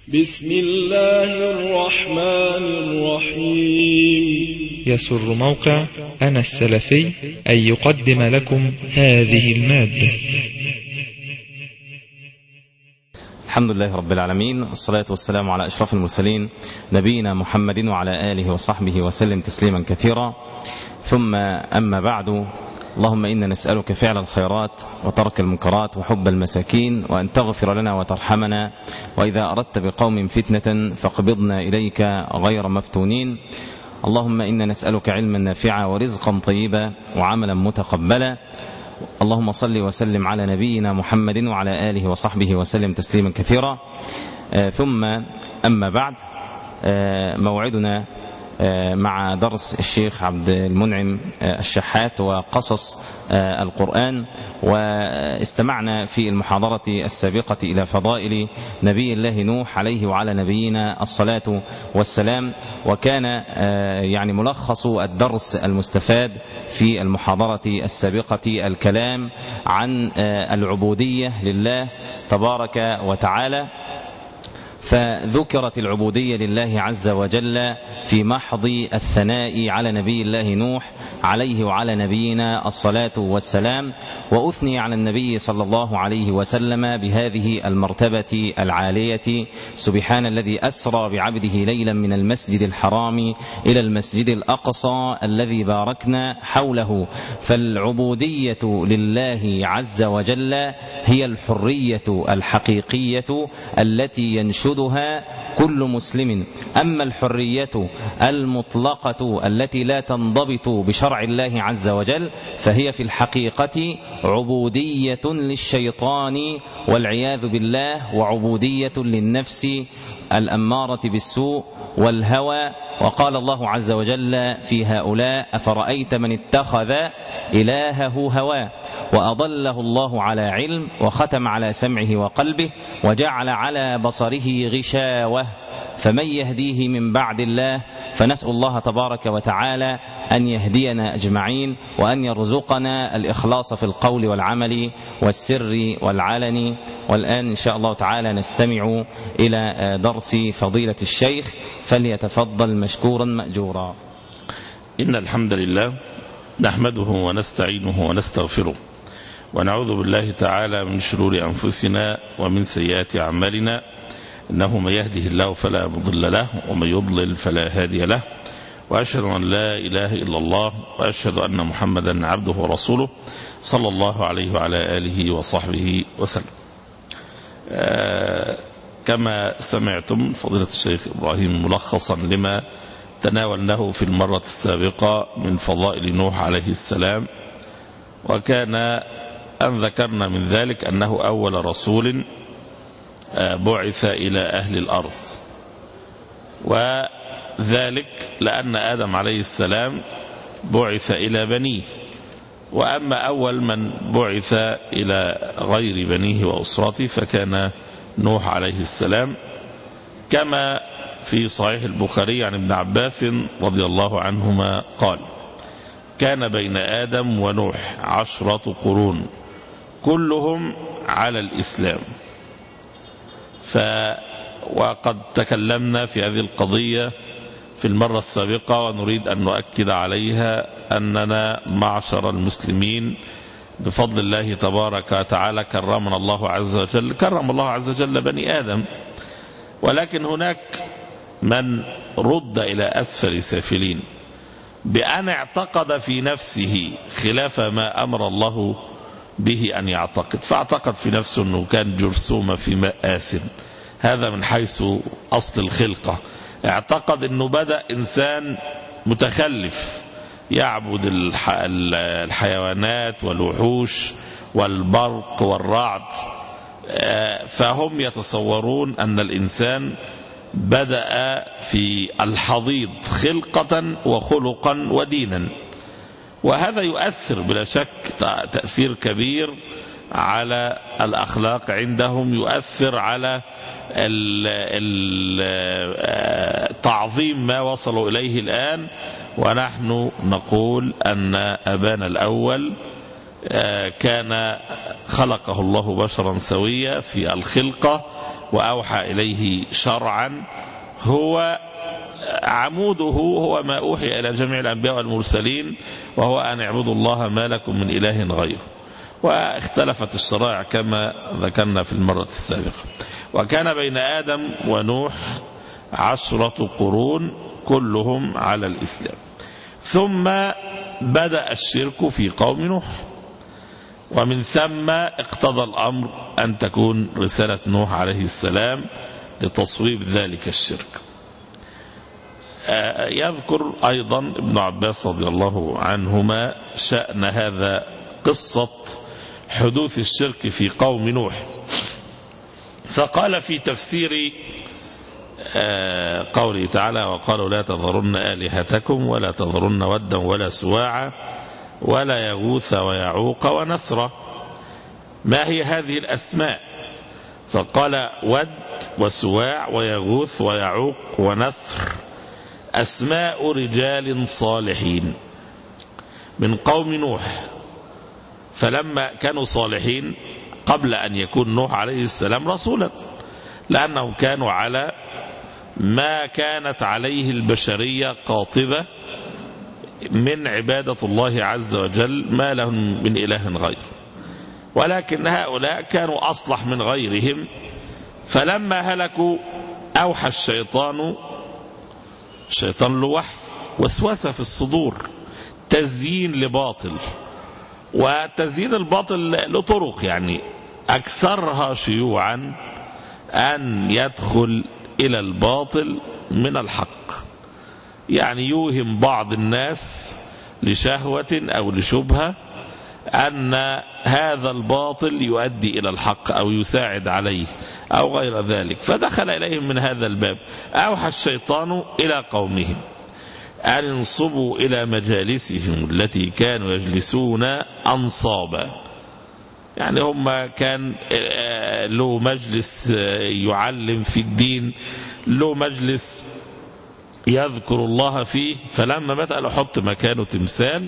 بسم الله الرحمن الرحيم يسر موقع أنا السلفي أن يقدم لكم هذه المادة الحمد لله رب العالمين الصلاة والسلام على أشرف المرسلين نبينا محمد وعلى آله وصحبه وسلم تسليما كثيرا ثم أما بعد اللهم إنا نسألك فعل الخيرات وترك المنكرات وحب المساكين وأن تغفر لنا وترحمنا وإذا أردت بقوم فتنة فاقبضنا إليك غير مفتونين اللهم إنا نسألك علما نافعا ورزقا طيبا وعملا متقبلا اللهم صل وسلم على نبينا محمد وعلى آله وصحبه وسلم تسليما كثيرا آه ثم أما بعد آه موعدنا مع درس الشيخ عبد المنعم الشحات وقصص القرآن واستمعنا في المحاضرة السابقة إلى فضائل نبي الله نوح عليه وعلى نبينا الصلاة والسلام وكان يعني ملخص الدرس المستفاد في المحاضرة السابقة الكلام عن العبودية لله تبارك وتعالى فذكرت العبودية لله عز وجل في محض الثناء على نبي الله نوح عليه وعلى نبينا الصلاة والسلام وأثني على النبي صلى الله عليه وسلم بهذه المرتبة العالية سبحان الذي أسرى بعبده ليلا من المسجد الحرام إلى المسجد الأقصى الذي باركنا حوله فالعبودية لله عز وجل هي الحرية الحقيقية التي ينشد ينشدها كل مسلم أما الحرية المطلقة التي لا تنضبط بشرع الله عز وجل فهي في الحقيقة عبودية للشيطان والعياذ بالله وعبودية للنفس الأمارة بالسوء والهوى وقال الله عز وجل في هؤلاء أفرأيت من اتخذ إلهه هواه وأضله الله على علم وختم على سمعه وقلبه وجعل على بصره غشاوة فمن يهديه من بعد الله فنسأل الله تبارك وتعالى أن يهدينا أجمعين وأن يرزقنا الإخلاص في القول والعمل والسر والعلن والآن إن شاء الله تعالى نستمع إلى درس فضيلة الشيخ فليتفضل مشكورا مأجورا إن الحمد لله نحمده ونستعينه ونستغفره ونعوذ بالله تعالى من شرور أنفسنا ومن سيئات أعمالنا إنه من يهده الله فلا مضل له ومن يضلل فلا هادي له وأشهد أن لا إله إلا الله وأشهد أن محمدا عبده ورسوله صلى الله عليه وعلى آله وصحبه وسلم آه كما سمعتم فضيلة الشيخ إبراهيم ملخصا لما تناولناه في المرة السابقة من فضائل نوح عليه السلام وكان أن ذكرنا من ذلك أنه أول رسول بعث إلى أهل الأرض وذلك لأن آدم عليه السلام بعث إلى بنيه وأما أول من بعث إلى غير بنيه وأسرته فكان نوح عليه السلام كما في صحيح البخاري عن ابن عباس رضي الله عنهما قال كان بين آدم ونوح عشرة قرون كلهم على الإسلام ف وقد تكلمنا في هذه القضية في المرة السابقة ونريد أن نؤكد عليها أننا معشر المسلمين بفضل الله تبارك وتعالى كرمنا الله عز وجل كرم الله عز وجل بني آدم ولكن هناك من رد إلى أسفل سافلين بأن اعتقد في نفسه خلاف ما أمر الله به أن يعتقد فاعتقد في نفسه أنه كان جرثومة في ماء آسن هذا من حيث أصل الخلقة اعتقد أنه بدأ إنسان متخلف يعبد الحيوانات والوحوش والبرق والرعد فهم يتصورون أن الإنسان بدأ في الحضيض خلقة وخلقا ودينا وهذا يؤثر بلا شك تأثير كبير على الأخلاق عندهم يؤثر على تعظيم ما وصلوا إليه الآن ونحن نقول أن أبانا الأول كان خلقه الله بشرا سويا في الخلقة وأوحى إليه شرعا هو عموده هو ما أوحي إلى جميع الأنبياء والمرسلين وهو أن اعبدوا الله ما لكم من إله غيره واختلفت الشرائع كما ذكرنا في المرة السابقة وكان بين آدم ونوح عشرة قرون كلهم على الإسلام ثم بدأ الشرك في قوم نوح ومن ثم اقتضى الأمر أن تكون رسالة نوح عليه السلام لتصويب ذلك الشرك يذكر أيضا ابن عباس رضي الله عنهما شأن هذا قصة حدوث الشرك في قوم نوح فقال في تفسير قوله تعالى وقالوا لا تذرن آلهتكم ولا تذرن ودا ولا سواعا ولا يغوث ويعوق ونسرا ما هي هذه الأسماء فقال ود وسواع ويغوث ويعوق ونسر أسماء رجال صالحين من قوم نوح فلما كانوا صالحين قبل أن يكون نوح عليه السلام رسولا لأنهم كانوا على ما كانت عليه البشرية قاطبة من عبادة الله عز وجل ما لهم من إله غير ولكن هؤلاء كانوا أصلح من غيرهم فلما هلكوا أوحى الشيطان الشيطان له وحي وسوسة في الصدور تزيين لباطل وتزيين الباطل له طرق يعني أكثرها شيوعا أن يدخل إلى الباطل من الحق يعني يوهم بعض الناس لشهوة أو لشبهة أن هذا الباطل يؤدي إلى الحق أو يساعد عليه أو غير ذلك فدخل إليهم من هذا الباب أوحى الشيطان إلى قومهم أن انصبوا إلى مجالسهم التي كانوا يجلسون أنصابا يعني هم كان له مجلس يعلم في الدين له مجلس يذكر الله فيه فلما مات قالوا حط مكانه تمثال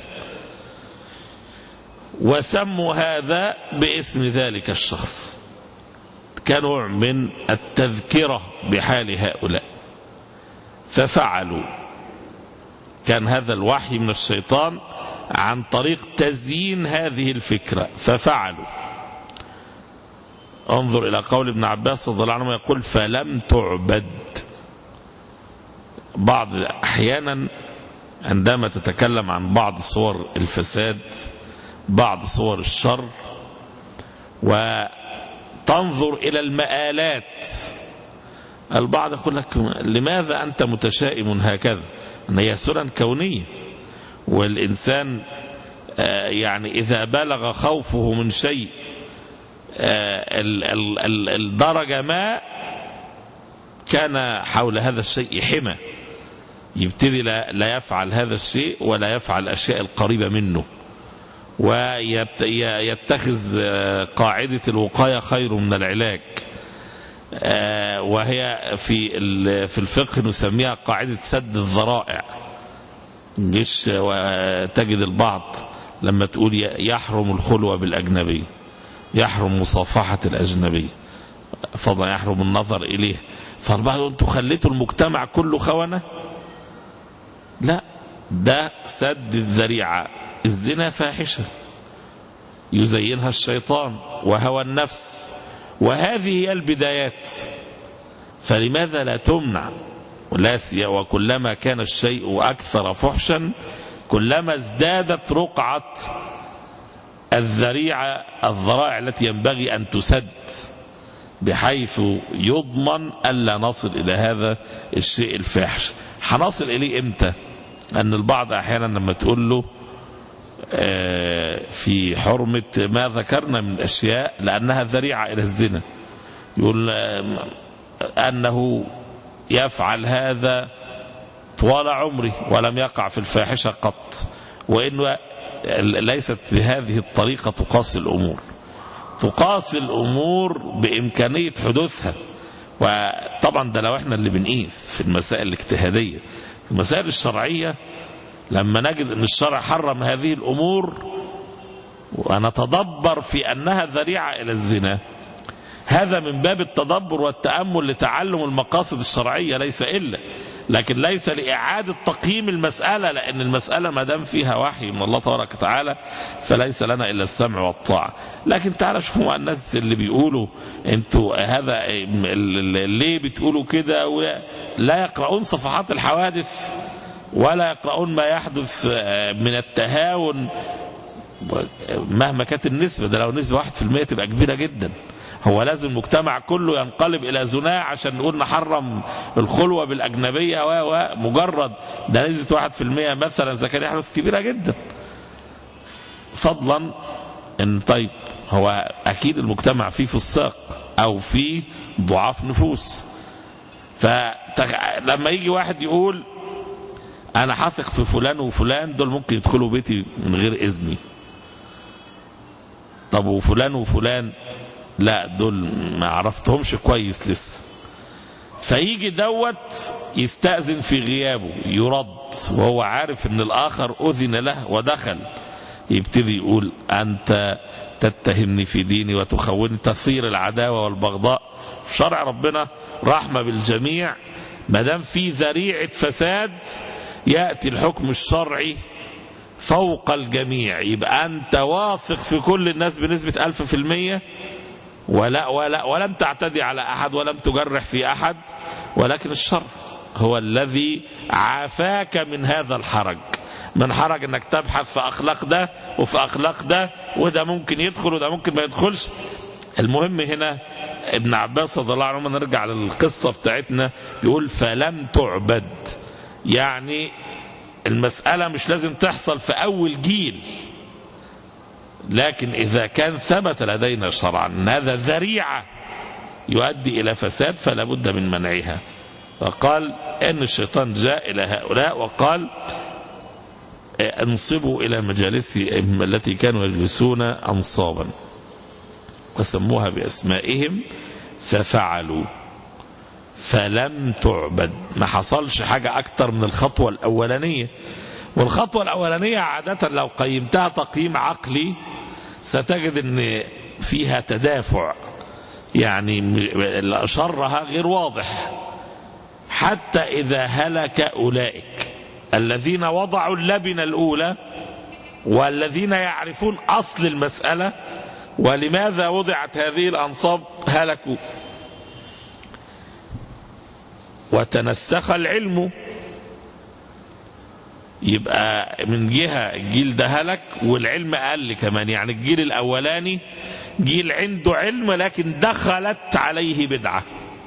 وسموا هذا باسم ذلك الشخص كنوع من التذكرة بحال هؤلاء ففعلوا كان هذا الوحي من الشيطان عن طريق تزيين هذه الفكرة ففعلوا انظر إلى قول ابن عباس رضي الله عنه يقول فلم تعبد بعض أحيانا عندما تتكلم عن بعض صور الفساد بعض صور الشر وتنظر إلى المآلات البعض يقول لك لماذا أنت متشائم هكذا أن هي سنن كونية والإنسان يعني إذا بلغ خوفه من شيء الدرجة ما كان حول هذا الشيء حمى يبتدي لا يفعل هذا الشيء ولا يفعل الأشياء القريبة منه ويتخذ قاعدة الوقاية خير من العلاج وهي في في الفقه نسميها قاعدة سد الذرائع مش تجد البعض لما تقول يحرم الخلوة بالأجنبي يحرم مصافحة الأجنبي فضلا يحرم النظر إليه فالبعض أنتوا خليتوا المجتمع كله خونة لا ده سد الذريعة الزنا فاحشة يزينها الشيطان وهوى النفس وهذه هي البدايات فلماذا لا تمنع ولا وكلما كان الشيء أكثر فحشا كلما ازدادت رقعة الذريعة الذرائع التي ينبغي أن تسد بحيث يضمن ألا نصل إلى هذا الشيء الفاحش هنصل إليه إمتى أن البعض أحيانا لما تقول له في حرمة ما ذكرنا من أشياء لأنها ذريعة إلى الزنا يقول أنه يفعل هذا طوال عمره ولم يقع في الفاحشة قط وإنه ليست بهذه الطريقة تقاس الأمور تقاس الأمور بإمكانية حدوثها وطبعا ده لو احنا اللي بنقيس في المسائل الاجتهادية المسائل الشرعية لما نجد ان الشرع حرم هذه الامور ونتدبر في أنها ذريعة إلى الزنا هذا من باب التدبر والتأمل لتعلم المقاصد الشرعية ليس إلا لكن ليس لإعادة تقييم المسألة لأن المسألة ما دام فيها وحي من الله تبارك وتعالى فليس لنا إلا السمع والطاعة لكن تعالى شوفوا الناس اللي بيقولوا انتوا هذا ليه بتقولوا كده لا يقرؤون صفحات الحوادث ولا يقرؤون ما يحدث من التهاون مهما كانت النسبة ده لو نسبة واحد في المية تبقى كبيرة جدا هو لازم المجتمع كله ينقلب إلى زناة عشان نقول نحرم الخلوة بالأجنبية ومجرد ده نسبة واحد في المية مثلا إذا كان يحدث كبيرة جدا فضلا ان طيب هو أكيد المجتمع فيه فساق أو فيه ضعاف نفوس فلما يجي واحد يقول أنا هثق في فلان وفلان دول ممكن يدخلوا بيتي من غير إذني طب وفلان وفلان لا دول ما عرفتهمش كويس لسه فيجي دوت يستأذن في غيابه يرد وهو عارف ان الاخر اذن له ودخل يبتدي يقول انت تتهمني في ديني وتخوني تثير العداوه والبغضاء شرع ربنا رحمه بالجميع ما دام في ذريعه فساد ياتي الحكم الشرعي فوق الجميع يبقى انت واثق في كل الناس بنسبه ألف في المية ولا ولا ولم تعتدي على احد ولم تجرح في احد ولكن الشر هو الذي عافاك من هذا الحرج من حرج انك تبحث في اخلاق ده وفي اخلاق ده وده ممكن يدخل وده ممكن ما يدخلش المهم هنا ابن عباس رضي الله عنه نرجع للقصه بتاعتنا بيقول فلم تعبد يعني المساله مش لازم تحصل في اول جيل لكن إذا كان ثبت لدينا شرعا أن هذا ذريعة يؤدي إلى فساد فلا بد من منعها فقال إن الشيطان جاء إلى هؤلاء وقال انصبوا إلى مجالسهم التي كانوا يجلسون أنصابا وسموها بأسمائهم ففعلوا فلم تعبد ما حصلش حاجة أكتر من الخطوة الأولانية والخطوة الأولانية عادة لو قيمتها تقييم عقلي ستجد أن فيها تدافع يعني شرها غير واضح حتى إذا هلك أولئك الذين وضعوا اللبنة الأولى والذين يعرفون أصل المسألة ولماذا وضعت هذه الأنصاب هلكوا وتنسخ العلم يبقى من جهة الجيل ده هلك والعلم قل كمان يعني الجيل الأولاني جيل عنده علم لكن دخلت عليه بدعة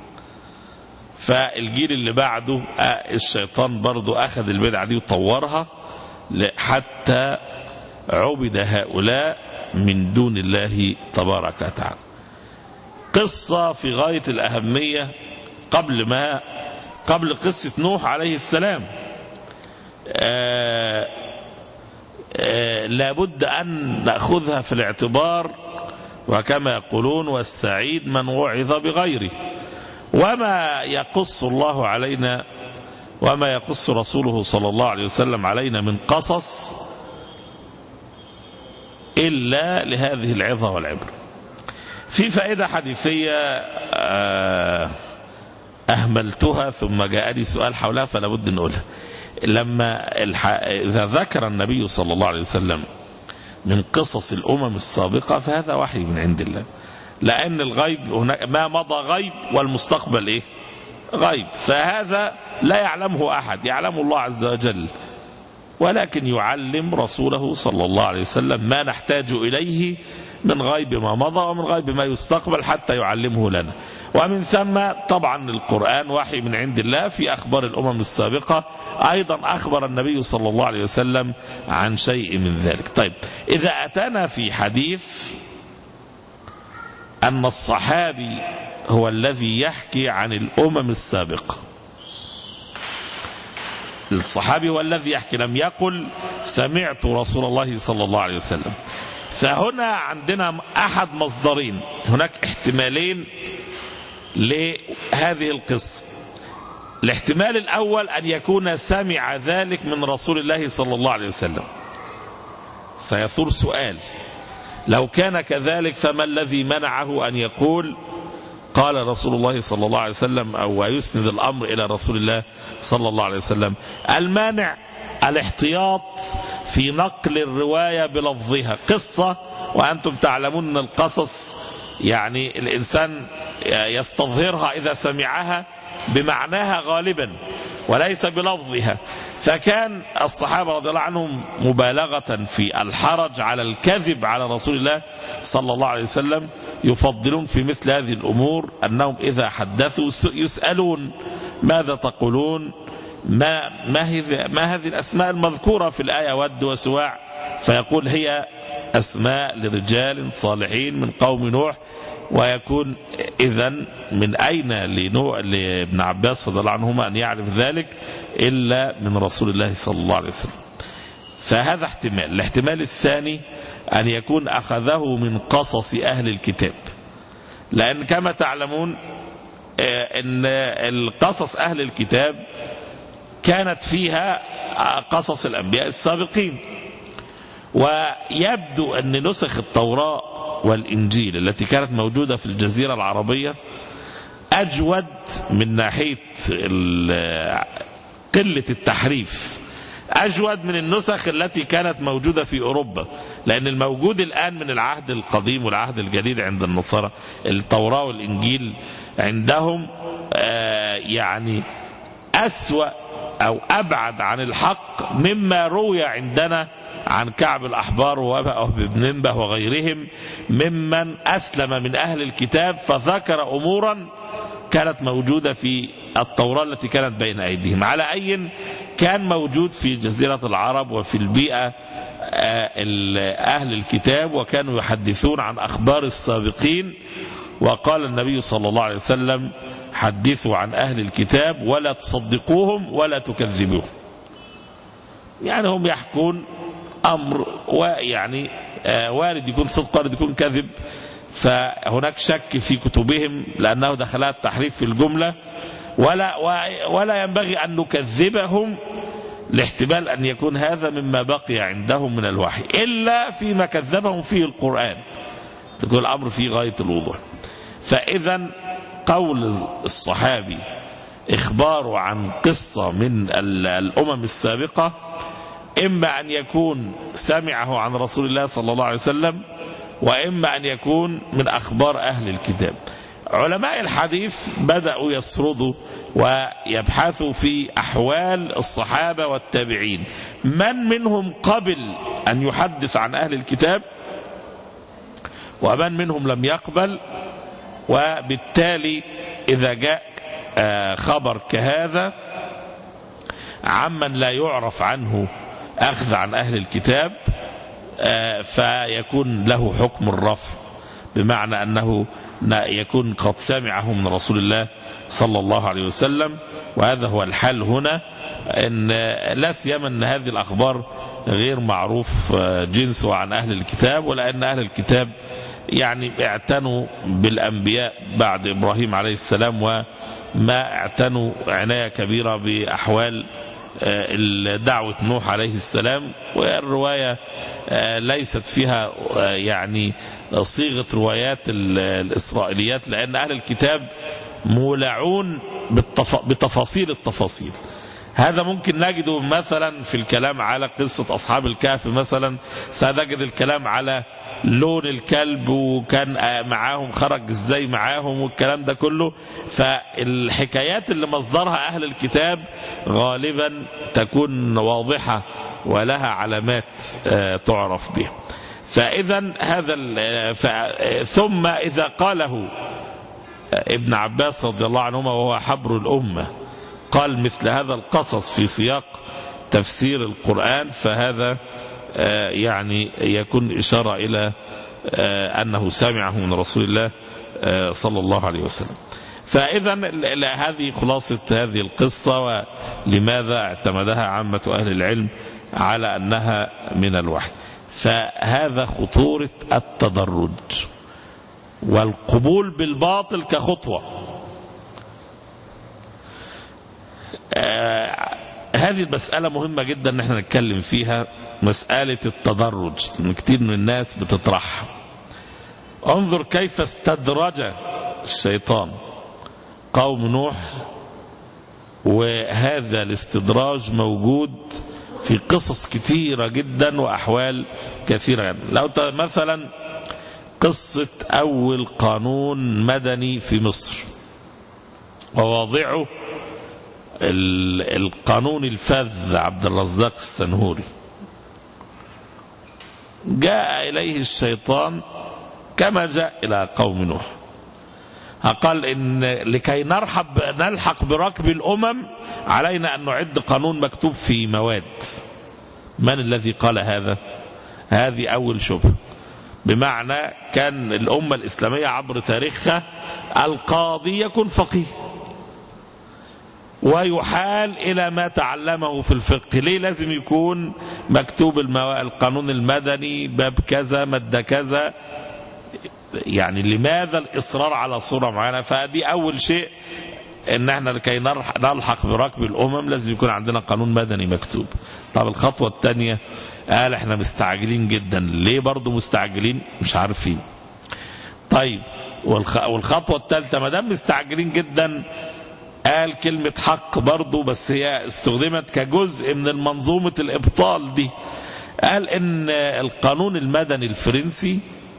فالجيل اللي بعده الشيطان برضو أخذ البدعة دي وطورها حتى عبد هؤلاء من دون الله تبارك وتعالى قصة في غاية الأهمية قبل ما قبل قصة نوح عليه السلام آآ آآ لابد أن نأخذها في الاعتبار وكما يقولون والسعيد من وعظ بغيره وما يقص الله علينا وما يقص رسوله صلى الله عليه وسلم علينا من قصص إلا لهذه العظة والعبرة في فائدة حديثية أهملتها ثم جاءني سؤال حولها فلا بد نقولها لما الح... إذا ذكر النبي صلى الله عليه وسلم من قصص الأمم السابقة فهذا وحي من عند الله لأن الغيب هناك ما مضى غيب والمستقبل إيه غيب فهذا لا يعلمه أحد يعلمه الله عز وجل ولكن يعلم رسوله صلى الله عليه وسلم ما نحتاج إليه من غيب ما مضى ومن غيب ما يستقبل حتى يعلمه لنا ومن ثم طبعا القرآن وحي من عند الله في أخبار الأمم السابقة أيضا أخبر النبي صلى الله عليه وسلم عن شيء من ذلك طيب إذا أتانا في حديث أن الصحابي هو الذي يحكي عن الأمم السابقة الصحابي هو الذي يحكي لم يقل سمعت رسول الله صلى الله عليه وسلم فهنا عندنا أحد مصدرين هناك احتمالين لهذه القصة الاحتمال الأول أن يكون سمع ذلك من رسول الله صلى الله عليه وسلم سيثور سؤال لو كان كذلك فما الذي منعه أن يقول قال رسول الله صلى الله عليه وسلم أو يسند الأمر إلى رسول الله صلى الله عليه وسلم المانع الاحتياط في نقل الرواية بلفظها قصة وأنتم تعلمون أن القصص يعني الإنسان يستظهرها إذا سمعها بمعناها غالبا وليس بلفظها فكان الصحابة رضي الله عنهم مبالغة في الحرج على الكذب على رسول الله صلى الله عليه وسلم يفضلون في مثل هذه الأمور أنهم إذا حدثوا يسألون ماذا تقولون ما, ما, هذه, ما هذه الأسماء المذكورة في الآية ود وسواع فيقول هي أسماء لرجال صالحين من قوم نوح ويكون إذا من أين لنوح لابن عباس رضي الله عنهما أن يعرف ذلك إلا من رسول الله صلى الله عليه وسلم فهذا احتمال الاحتمال الثاني أن يكون أخذه من قصص أهل الكتاب لأن كما تعلمون أن القصص أهل الكتاب كانت فيها قصص الأنبياء السابقين ويبدو أن نسخ التوراة والإنجيل التي كانت موجودة في الجزيرة العربية أجود من ناحية قلة التحريف أجود من النسخ التي كانت موجودة في أوروبا لأن الموجود الآن من العهد القديم والعهد الجديد عند النصارى التوراة والإنجيل عندهم يعني أسوأ أو أبعد عن الحق مما روي عندنا عن كعب الأحبار وابن ننبه وغيرهم ممن أسلم من أهل الكتاب فذكر أمورا كانت موجودة في التوراة التي كانت بين أيديهم على أي كان موجود في جزيرة العرب وفي البيئة أهل الكتاب وكانوا يحدثون عن أخبار السابقين وقال النبي صلى الله عليه وسلم حدثوا عن أهل الكتاب ولا تصدقوهم ولا تكذبوهم يعني هم يحكون أمر ويعني وارد يكون صدق وارد يكون كذب فهناك شك في كتبهم لأنه دخلها التحريف في الجملة ولا, ولا ينبغي أن نكذبهم لاحتمال أن يكون هذا مما بقي عندهم من الوحي إلا فيما كذبهم فيه القرآن تكون الأمر في غاية الوضوح فإذا قول الصحابي إخباره عن قصة من الأمم السابقة إما أن يكون سمعه عن رسول الله صلى الله عليه وسلم وإما أن يكون من أخبار أهل الكتاب علماء الحديث بدأوا يسردوا ويبحثوا في أحوال الصحابة والتابعين من منهم قبل أن يحدث عن أهل الكتاب ومن منهم لم يقبل وبالتالي إذا جاء خبر كهذا عمن لا يعرف عنه أخذ عن أهل الكتاب فيكون له حكم الرفع بمعنى أنه يكون قد سمعه من رسول الله صلى الله عليه وسلم وهذا هو الحال هنا ان لا سيما ان هذه الاخبار غير معروف جنسه عن اهل الكتاب ولان اهل الكتاب يعني اعتنوا بالانبياء بعد ابراهيم عليه السلام وما اعتنوا عنايه كبيره باحوال دعوة نوح عليه السلام والرواية ليست فيها يعني صيغة روايات الإسرائيليات لأن أهل الكتاب مولعون بتفاصيل التفاصيل هذا ممكن نجده مثلا في الكلام على قصة أصحاب الكهف مثلا سنجد الكلام على لون الكلب وكان معاهم خرج ازاي معاهم والكلام ده كله فالحكايات اللي مصدرها أهل الكتاب غالبا تكون واضحة ولها علامات تعرف بها فإذا هذا ثم إذا قاله ابن عباس رضي الله عنهما وهو حبر الأمة قال مثل هذا القصص في سياق تفسير القرآن فهذا يعني يكون إشارة إلى أنه سمعه من رسول الله صلى الله عليه وسلم فإذا هذه خلاصة هذه القصة ولماذا اعتمدها عامة أهل العلم على أنها من الوحي فهذا خطورة التدرج والقبول بالباطل كخطوة آه هذه المسألة مهمة جدا ان احنا نتكلم فيها مسألة التدرج ان كتير من الناس بتطرحها انظر كيف استدرج الشيطان قوم نوح وهذا الاستدراج موجود في قصص كثيرة جدا وأحوال كثيرة يعني لو مثلا قصة أول قانون مدني في مصر وواضعه القانون الفذ عبد الرزاق السنهوري جاء إليه الشيطان كما جاء إلى قوم نوح قال إن لكي نرحب نلحق بركب الأمم علينا أن نعد قانون مكتوب في مواد من الذي قال هذا هذه أول شبهة بمعنى كان الأمة الإسلامية عبر تاريخها القاضي يكون فقيه ويحال إلى ما تعلمه في الفقه ليه لازم يكون مكتوب القانون المدني باب كذا مادة كذا يعني لماذا الإصرار على صورة معينة فدي أول شيء ان احنا لكي نلحق بركب الامم لازم يكون عندنا قانون مدني مكتوب طب الخطوة الثانية قال احنا مستعجلين جدا ليه برضو مستعجلين مش عارفين طيب والخطوة الثالثة ما دام مستعجلين جدا قال كلمة حق برضو بس هي استخدمت كجزء من المنظومة الإبطال دي قال إن القانون المدني الفرنسي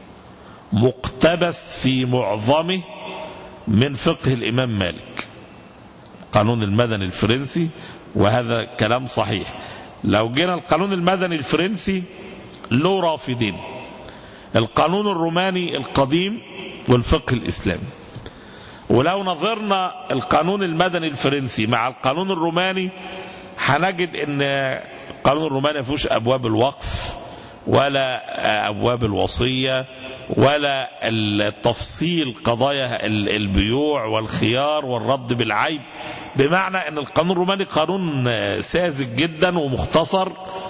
مقتبس في معظمه من فقه الإمام مالك القانون المدني الفرنسي وهذا كلام صحيح لو جينا القانون المدني الفرنسي له رافدين القانون الروماني القديم والفقه الإسلامي ولو نظرنا القانون المدني الفرنسي مع القانون الروماني هنجد ان القانون الروماني ما فيهوش ابواب الوقف ولا ابواب الوصيه ولا التفصيل قضايا البيوع والخيار والرد بالعيب بمعنى ان القانون الروماني قانون ساذج جدا ومختصر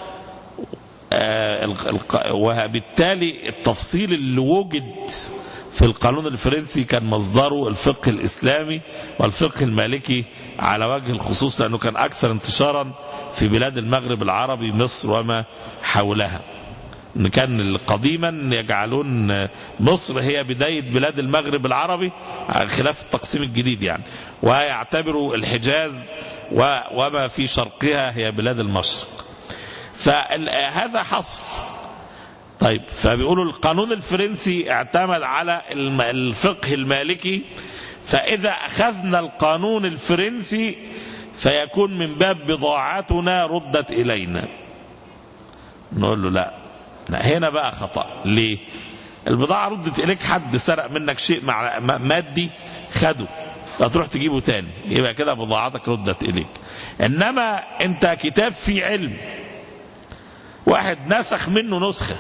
وبالتالي التفصيل اللي وجد في القانون الفرنسي كان مصدره الفقه الإسلامي والفقه المالكي على وجه الخصوص لأنه كان أكثر انتشارا في بلاد المغرب العربي مصر وما حولها ان كان قديما يجعلون مصر هي بداية بلاد المغرب العربي خلاف التقسيم الجديد يعني ويعتبروا الحجاز وما في شرقها هي بلاد المشرق فهذا حصر طيب فبيقولوا القانون الفرنسي اعتمد على الفقه المالكي فإذا أخذنا القانون الفرنسي فيكون من باب بضاعتنا ردت إلينا نقول له لا لا هنا بقى خطأ ليه البضاعة ردت إليك حد سرق منك شيء مع مادي خده فتروح تجيبه تاني يبقى كده بضاعتك ردت إليك إنما أنت كتاب فيه علم واحد نسخ منه نسخة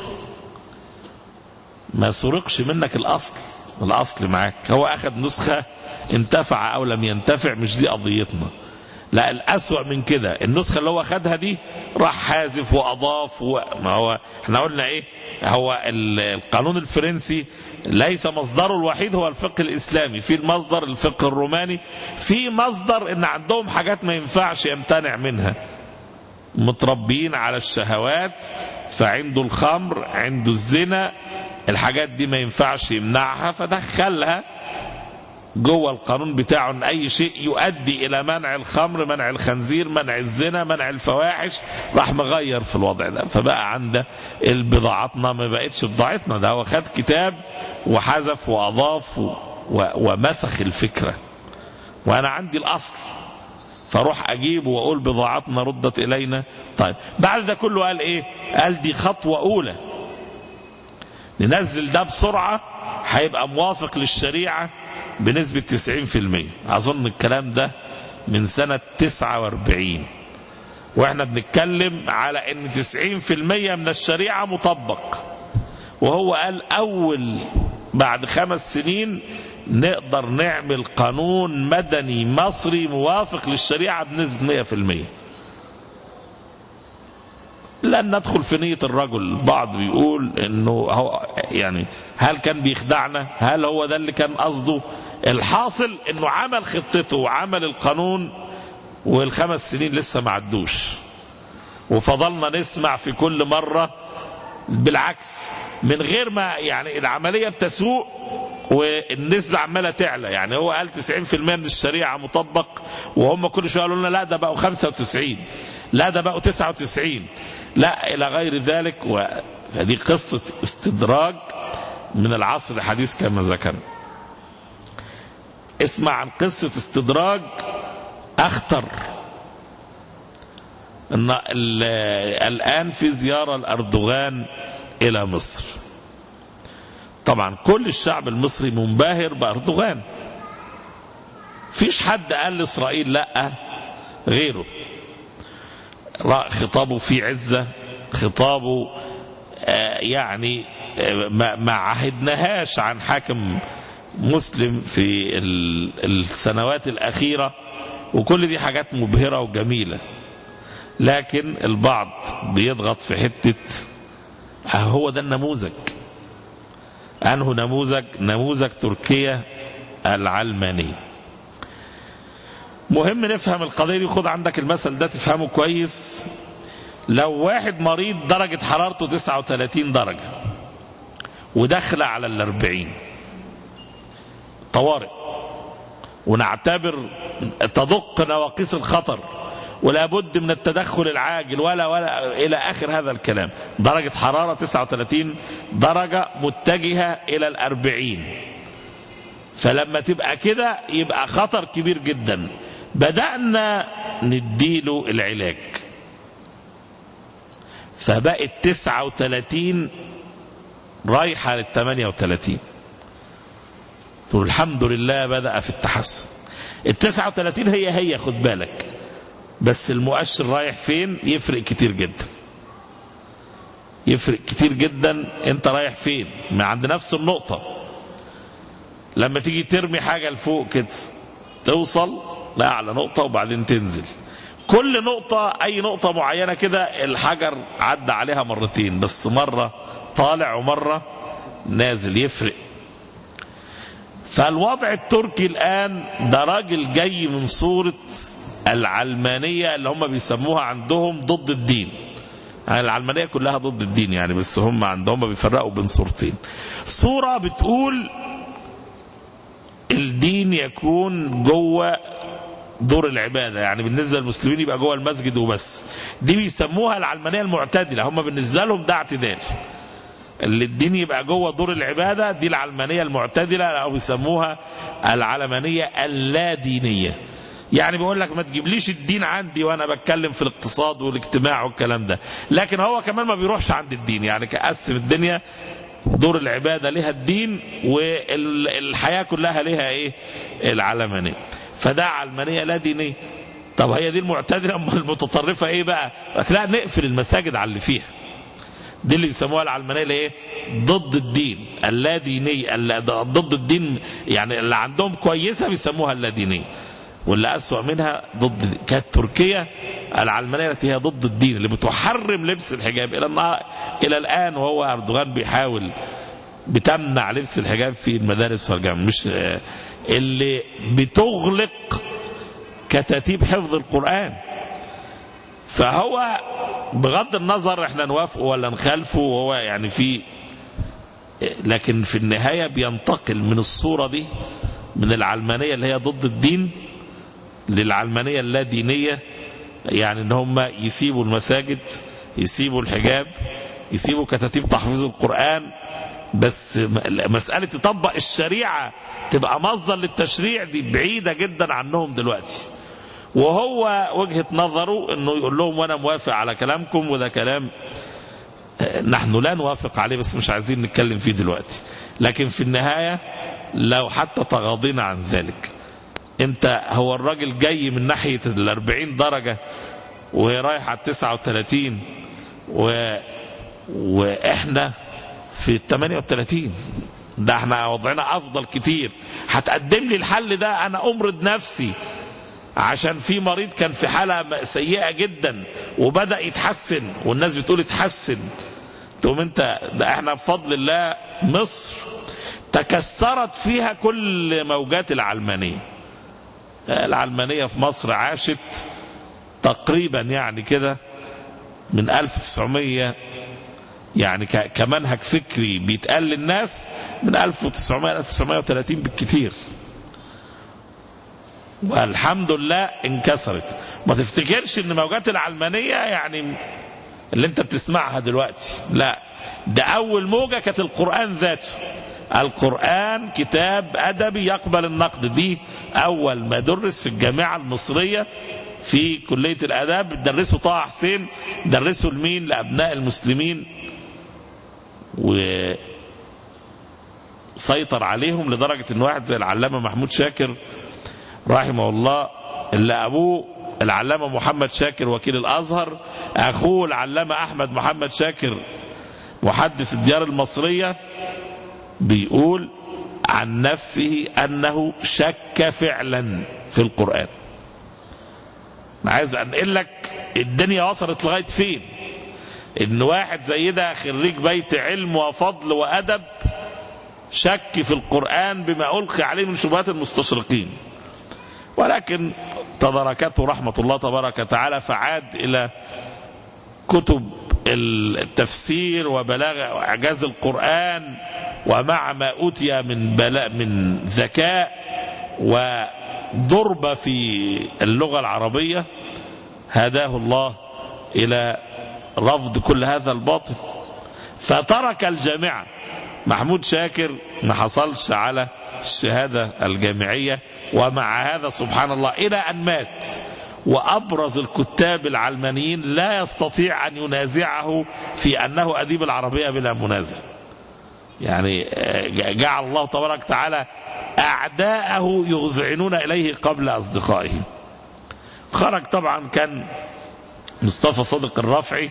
ما سرقش منك الأصل الأصل معاك هو أخذ نسخة انتفع أو لم ينتفع مش دي قضيتنا لا الأسوأ من كده النسخة اللي هو خدها دي راح حازف وأضاف و... ما هو احنا قلنا ايه هو القانون الفرنسي ليس مصدره الوحيد هو الفقه الإسلامي في المصدر الفقه الروماني في مصدر ان عندهم حاجات ما ينفعش يمتنع منها متربيين على الشهوات فعنده الخمر عنده الزنا الحاجات دي ما ينفعش يمنعها فدخلها جوه القانون بتاعه ان اي شيء يؤدي الى منع الخمر منع الخنزير منع الزنا منع الفواحش راح مغير في الوضع ده فبقى عنده البضاعتنا ما بقتش بضاعتنا ده هو خد كتاب وحذف واضاف و... و... ومسخ الفكره وانا عندي الاصل فاروح اجيبه واقول بضاعتنا ردت الينا طيب بعد ده كله قال ايه قال دي خطوه اولى ننزل ده بسرعه هيبقى موافق للشريعه بنسبة 90% أظن الكلام ده من سنة 49 واحنا بنتكلم على ان 90% من الشريعة مطبق وهو قال أول بعد خمس سنين نقدر نعمل قانون مدني مصري موافق للشريعة بنسبة 100% لن ندخل في نية الرجل البعض بيقول انه هو يعني هل كان بيخدعنا هل هو ده اللي كان قصده الحاصل انه عمل خطته وعمل القانون والخمس سنين لسه ما عدوش وفضلنا نسمع في كل مرة بالعكس من غير ما يعني العملية بتسوء والنسبة عمالة تعلى يعني هو قال 90% من الشريعة مطبق وهم كل شوية قالوا لنا لا ده بقوا 95 لا ده بقوا 99 لا إلى غير ذلك وهذه قصة استدراج من العصر الحديث كما ذكرنا اسمع عن قصة استدراج أخطر إن الآن في زيارة الأردوغان إلى مصر طبعا كل الشعب المصري منبهر بأردوغان فيش حد قال لإسرائيل لا غيره خطابه فيه عزة خطابه يعني ما عهدناهاش عن حاكم مسلم في السنوات الأخيرة وكل دي حاجات مبهرة وجميلة لكن البعض بيضغط في حتة هو ده النموذج أنه نموذج نموذج تركيا العلمانية مهم نفهم القضية دي خد عندك المثل ده تفهمه كويس لو واحد مريض درجة حرارته 39 درجة ودخل على الأربعين طوارئ ونعتبر تدق نواقيس الخطر ولا بد من التدخل العاجل ولا ولا إلى آخر هذا الكلام درجة حرارة 39 درجة متجهة إلى الأربعين فلما تبقى كده يبقى خطر كبير جدا بدأنا نديله العلاج فبقت 39 رايحة لل 38 تقول الحمد لله بدأ في التحسن ال 39 هي هي خد بالك بس المؤشر رايح فين يفرق كتير جدا يفرق كتير جدا انت رايح فين ما عند نفس النقطة لما تيجي ترمي حاجة لفوق كده توصل لأعلى نقطة وبعدين تنزل كل نقطة أي نقطة معينة كده الحجر عدى عليها مرتين بس مرة طالع ومرة نازل يفرق فالوضع التركي الآن ده راجل جاي من صورة العلمانية اللي هم بيسموها عندهم ضد الدين يعني العلمانية كلها ضد الدين يعني بس هم عندهم بيفرقوا بين صورتين صورة بتقول الدين يكون جوه دور العبادة يعني بالنسبة للمسلمين يبقى جوه المسجد وبس دي بيسموها العلمانية المعتدلة هم بالنسبة لهم ده اعتدال اللي الدين يبقى جوه دور العبادة دي العلمانية المعتدلة أو بيسموها العلمانية اللادينية يعني بيقول لك ما تجيبليش الدين عندي وانا بتكلم في الاقتصاد والاجتماع والكلام ده لكن هو كمان ما بيروحش عند الدين يعني كقسم الدنيا دور العبادة لها الدين والحياة كلها لها ايه العلمانية فده علمانية لا دينية طب هي دي المعتدلة أم المتطرفة ايه بقى لا نقفل المساجد على اللي فيها دي اللي بيسموها العلمانية اللي ايه ضد الدين اللادينية ضد الدين يعني اللي عندهم كويسة بيسموها اللادينية واللي أسوأ منها ضد كانت تركيا العلمانية التي هي ضد الدين اللي بتحرم لبس الحجاب إلى النهار إلى الآن وهو أردوغان بيحاول بتمنع لبس الحجاب في المدارس والجامعة مش اللي بتغلق كتاتيب حفظ القرآن فهو بغض النظر احنا نوافقه ولا نخالفه وهو يعني في لكن في النهاية بينتقل من الصورة دي من العلمانية اللي هي ضد الدين للعلمانية اللادينية يعني ان هم يسيبوا المساجد يسيبوا الحجاب يسيبوا كتاتيب تحفيظ القرآن بس مسألة تطبق الشريعة تبقى مصدر للتشريع دي بعيدة جدا عنهم دلوقتي وهو وجهة نظره انه يقول لهم وانا موافق على كلامكم وده كلام نحن لا نوافق عليه بس مش عايزين نتكلم فيه دلوقتي لكن في النهاية لو حتى تغاضينا عن ذلك انت هو الراجل جاي من ناحية الاربعين درجة وهي رايحة على التسعة وثلاثين و... واحنا في الثمانية وثلاثين ده احنا وضعنا افضل كتير هتقدم لي الحل ده انا امرض نفسي عشان في مريض كان في حالة سيئة جدا وبدأ يتحسن والناس بتقول يتحسن تقوم انت ده احنا بفضل الله مصر تكسرت فيها كل موجات العلمانية العلمانية في مصر عاشت تقريبا يعني كده من 1900 يعني ك- كمنهج فكري بيتقال للناس من 1900 1930 بالكثير والحمد لله انكسرت ما تفتكرش ان موجات العلمانية يعني اللي انت بتسمعها دلوقتي لا ده اول موجة كانت القرآن ذاته القرآن كتاب أدبي يقبل النقد دي أول ما درس في الجامعة المصرية في كلية الآداب درسوا طه حسين درسوا لمين لأبناء المسلمين وسيطر عليهم لدرجة ان واحد زي العلامة محمود شاكر رحمه الله اللي أبوه العلامة محمد شاكر وكيل الأزهر أخوه العلامة أحمد محمد شاكر محدث الديار المصرية بيقول عن نفسه أنه شك فعلا في القرآن أنا عايز أنقل لك الدنيا وصلت لغاية فين إن واحد زي ده خريج بيت علم وفضل وأدب شك في القرآن بما ألقي عليه من شبهات المستشرقين ولكن تداركته رحمة الله تبارك وتعالى فعاد إلى كتب التفسير وبلاغ إعجاز القرآن ومع ما أوتي من بلاء من ذكاء وضرب في اللغة العربية هداه الله إلى رفض كل هذا الباطل فترك الجامعة محمود شاكر ما حصلش على الشهادة الجامعية ومع هذا سبحان الله إلى أن مات وأبرز الكتاب العلمانيين لا يستطيع أن ينازعه في أنه أديب العربية بلا منازع يعني جعل الله تبارك وتعالى أعداءه يذعنون إليه قبل أصدقائه خرج طبعا كان مصطفى صادق الرافعي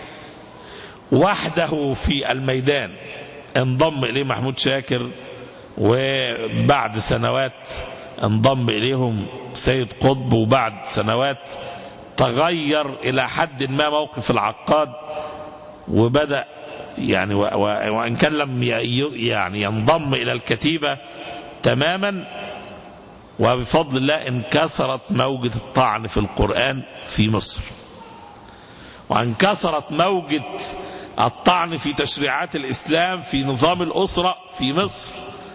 وحده في الميدان انضم إليه محمود شاكر وبعد سنوات انضم إليهم سيد قطب وبعد سنوات تغير إلى حد ما موقف العقاد وبدأ يعني وإن كان لم يعني ينضم إلى الكتيبة تماما وبفضل الله انكسرت موجة الطعن في القرآن في مصر وانكسرت موجة الطعن في تشريعات الإسلام في نظام الأسرة في مصر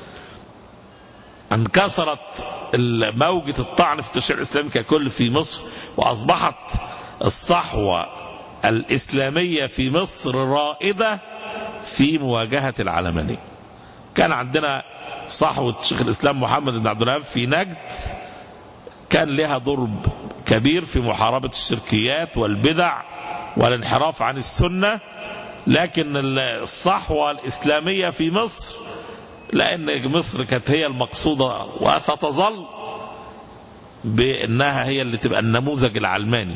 انكسرت موجة الطعن في التشريع الإسلامي ككل في مصر وأصبحت الصحوة الإسلامية في مصر رائدة في مواجهة العلمانية كان عندنا صحوة شيخ الإسلام محمد بن عبد الوهاب في نجد كان لها ضرب كبير في محاربة الشركيات والبدع والانحراف عن السنة لكن الصحوة الإسلامية في مصر لأن مصر كانت هي المقصودة وستظل بأنها هي اللي تبقى النموذج العلماني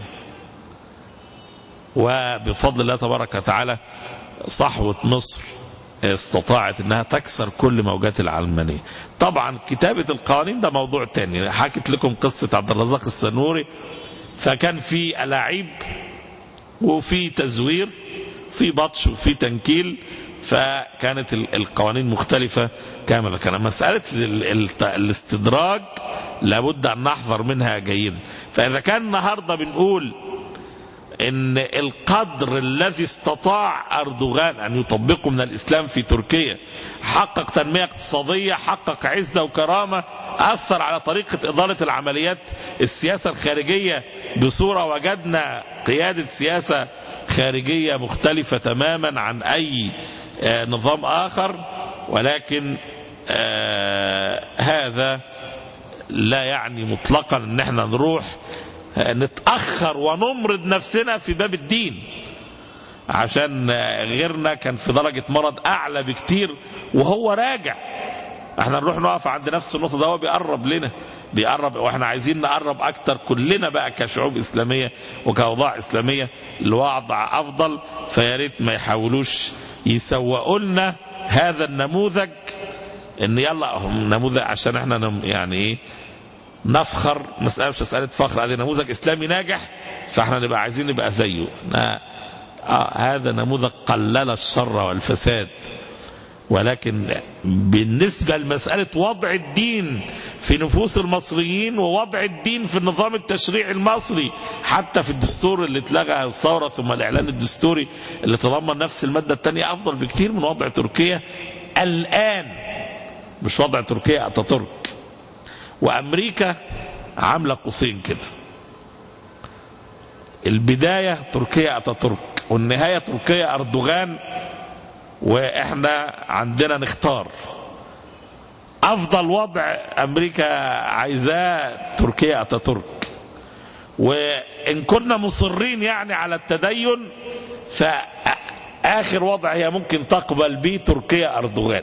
وبفضل الله تبارك وتعالى صحوة مصر استطاعت انها تكسر كل موجات العلمانية طبعا كتابة القوانين ده موضوع تاني حكيت لكم قصة عبد الرزاق السنوري فكان في ألاعيب وفي تزوير في بطش وفي تنكيل فكانت القوانين مختلفة كما ذكرنا مسألة الاستدراج لابد أن نحذر منها جيدا فإذا كان النهاردة بنقول ان القدر الذي استطاع اردوغان ان يطبقه من الاسلام في تركيا حقق تنميه اقتصاديه حقق عزه وكرامه اثر على طريقه اداره العمليات السياسه الخارجيه بصوره وجدنا قياده سياسه خارجيه مختلفه تماما عن اي نظام اخر ولكن آه هذا لا يعني مطلقا ان احنا نروح نتأخر ونمرض نفسنا في باب الدين عشان غيرنا كان في درجة مرض أعلى بكتير وهو راجع احنا نروح نقف عند نفس النقطة ده هو بيقرب لنا بيقرب واحنا عايزين نقرب اكتر كلنا بقى كشعوب اسلامية وكأوضاع اسلامية لوضع افضل فيا ريت ما يحاولوش يسوقوا لنا هذا النموذج ان يلا نموذج عشان احنا يعني ايه نفخر مسألة مش مسألة فخر هذا نموذج إسلامي ناجح فاحنا نبقى عايزين نبقى زيه آه هذا نموذج قلل الشر والفساد ولكن بالنسبة لمسألة وضع الدين في نفوس المصريين ووضع الدين في النظام التشريعي المصري حتى في الدستور اللي اتلغى الثورة ثم الإعلان الدستوري اللي تضمن نفس المادة الثانية أفضل بكتير من وضع تركيا الآن مش وضع تركيا أتاتورك وأمريكا عاملة قوسين كده البداية تركيا أتاتورك والنهاية تركيا أردوغان واحنا عندنا نختار افضل وضع امريكا عايزاه تركيا اتاتورك وان كنا مصرين يعني على التدين فاخر وضع هي ممكن تقبل به تركيا اردوغان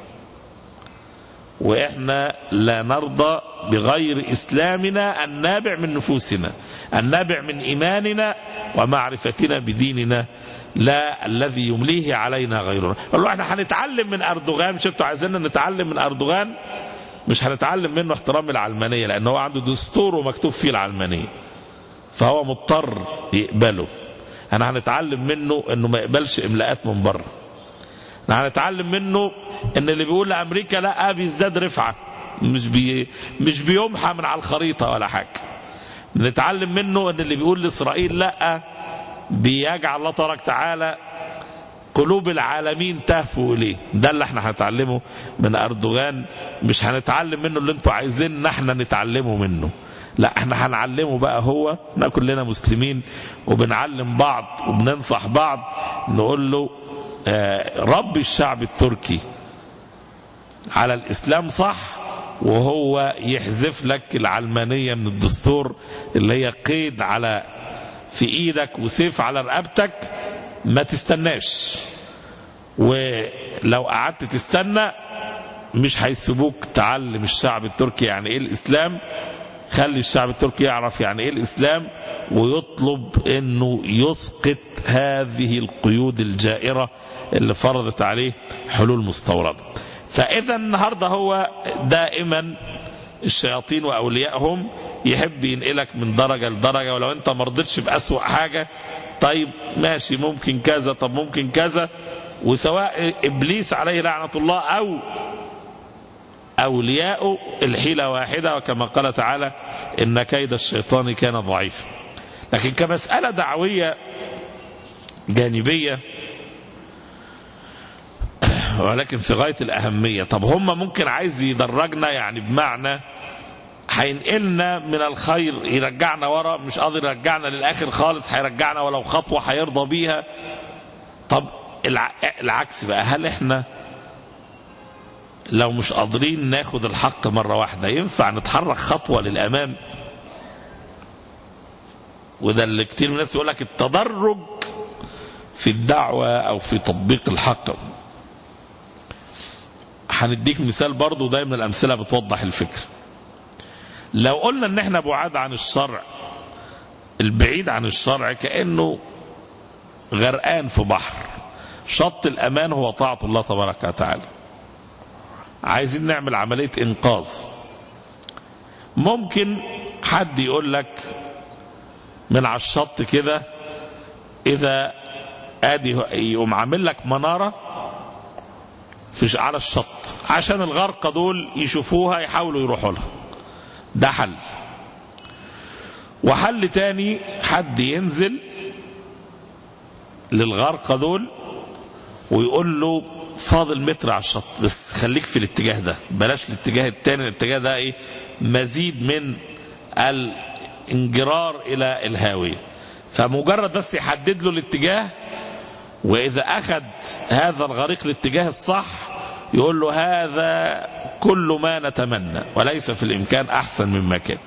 واحنا لا نرضى بغير اسلامنا النابع من نفوسنا النابع من ايماننا ومعرفتنا بديننا لا الذي يمليه علينا غيرنا قال له احنا هنتعلم من اردوغان مش انتوا عايزيننا نتعلم من اردوغان مش هنتعلم منه احترام العلمانيه لان هو عنده دستور ومكتوب فيه العلمانيه فهو مضطر يقبله احنا هنتعلم منه انه ما يقبلش املاءات من بره احنا هنتعلم منه ان اللي بيقول لامريكا لا بيزداد رفعه مش بي مش بيمحى من على الخريطه ولا حاجه نتعلم منه ان اللي بيقول لاسرائيل لا بيجعل الله تبارك تعالى قلوب العالمين تهفو اليه ده اللي احنا هنتعلمه من اردوغان مش هنتعلم منه اللي انتوا عايزين احنا نتعلمه منه لا احنا هنعلمه بقى هو احنا كلنا مسلمين وبنعلم بعض وبننصح بعض نقول له آه رب الشعب التركي على الاسلام صح وهو يحذف لك العلمانيه من الدستور اللي هي قيد على في ايدك وسيف على رقبتك ما تستناش ولو قعدت تستنى مش هيسيبوك تعلم الشعب التركي يعني ايه الاسلام خلي الشعب التركي يعرف يعني ايه الاسلام ويطلب انه يسقط هذه القيود الجائره اللي فرضت عليه حلول مستورده فاذا النهارده هو دائما الشياطين واوليائهم يحب ينقلك من درجه لدرجه ولو انت ما رضيتش باسوا حاجه طيب ماشي ممكن كذا طب ممكن كذا وسواء ابليس عليه لعنه الله او اولياء الحيله واحده وكما قال تعالى ان كيد الشيطان كان ضعيفا لكن كمساله دعويه جانبيه ولكن في غايه الاهميه طب هم ممكن عايز يدرجنا يعني بمعنى هينقلنا من الخير يرجعنا ورا مش قادر يرجعنا للاخر خالص هيرجعنا ولو خطوه هيرضى بيها طب العكس بقى هل احنا لو مش قادرين ناخد الحق مرة واحدة ينفع نتحرك خطوة للأمام وده اللي كتير من الناس يقول لك التدرج في الدعوة أو في تطبيق الحق هنديك مثال برضو ده من الأمثلة بتوضح الفكر لو قلنا ان احنا بعاد عن الشرع البعيد عن الشرع كأنه غرقان في بحر شط الأمان هو طاعة الله تبارك وتعالى عايزين نعمل عملية إنقاذ ممكن حد يقول لك من على الشط كده إذا ادي يقوم عامل لك منارة في على الشط عشان الغرقى دول يشوفوها يحاولوا يروحوا لها ده حل وحل تاني حد ينزل للغرقى دول ويقول له فاضل متر على الشط بس خليك في الاتجاه ده بلاش الاتجاه التاني الاتجاه ده ايه مزيد من الانجرار الى الهاوية فمجرد بس يحدد له الاتجاه واذا اخذ هذا الغريق الاتجاه الصح يقول له هذا كل ما نتمنى وليس في الامكان احسن مما كان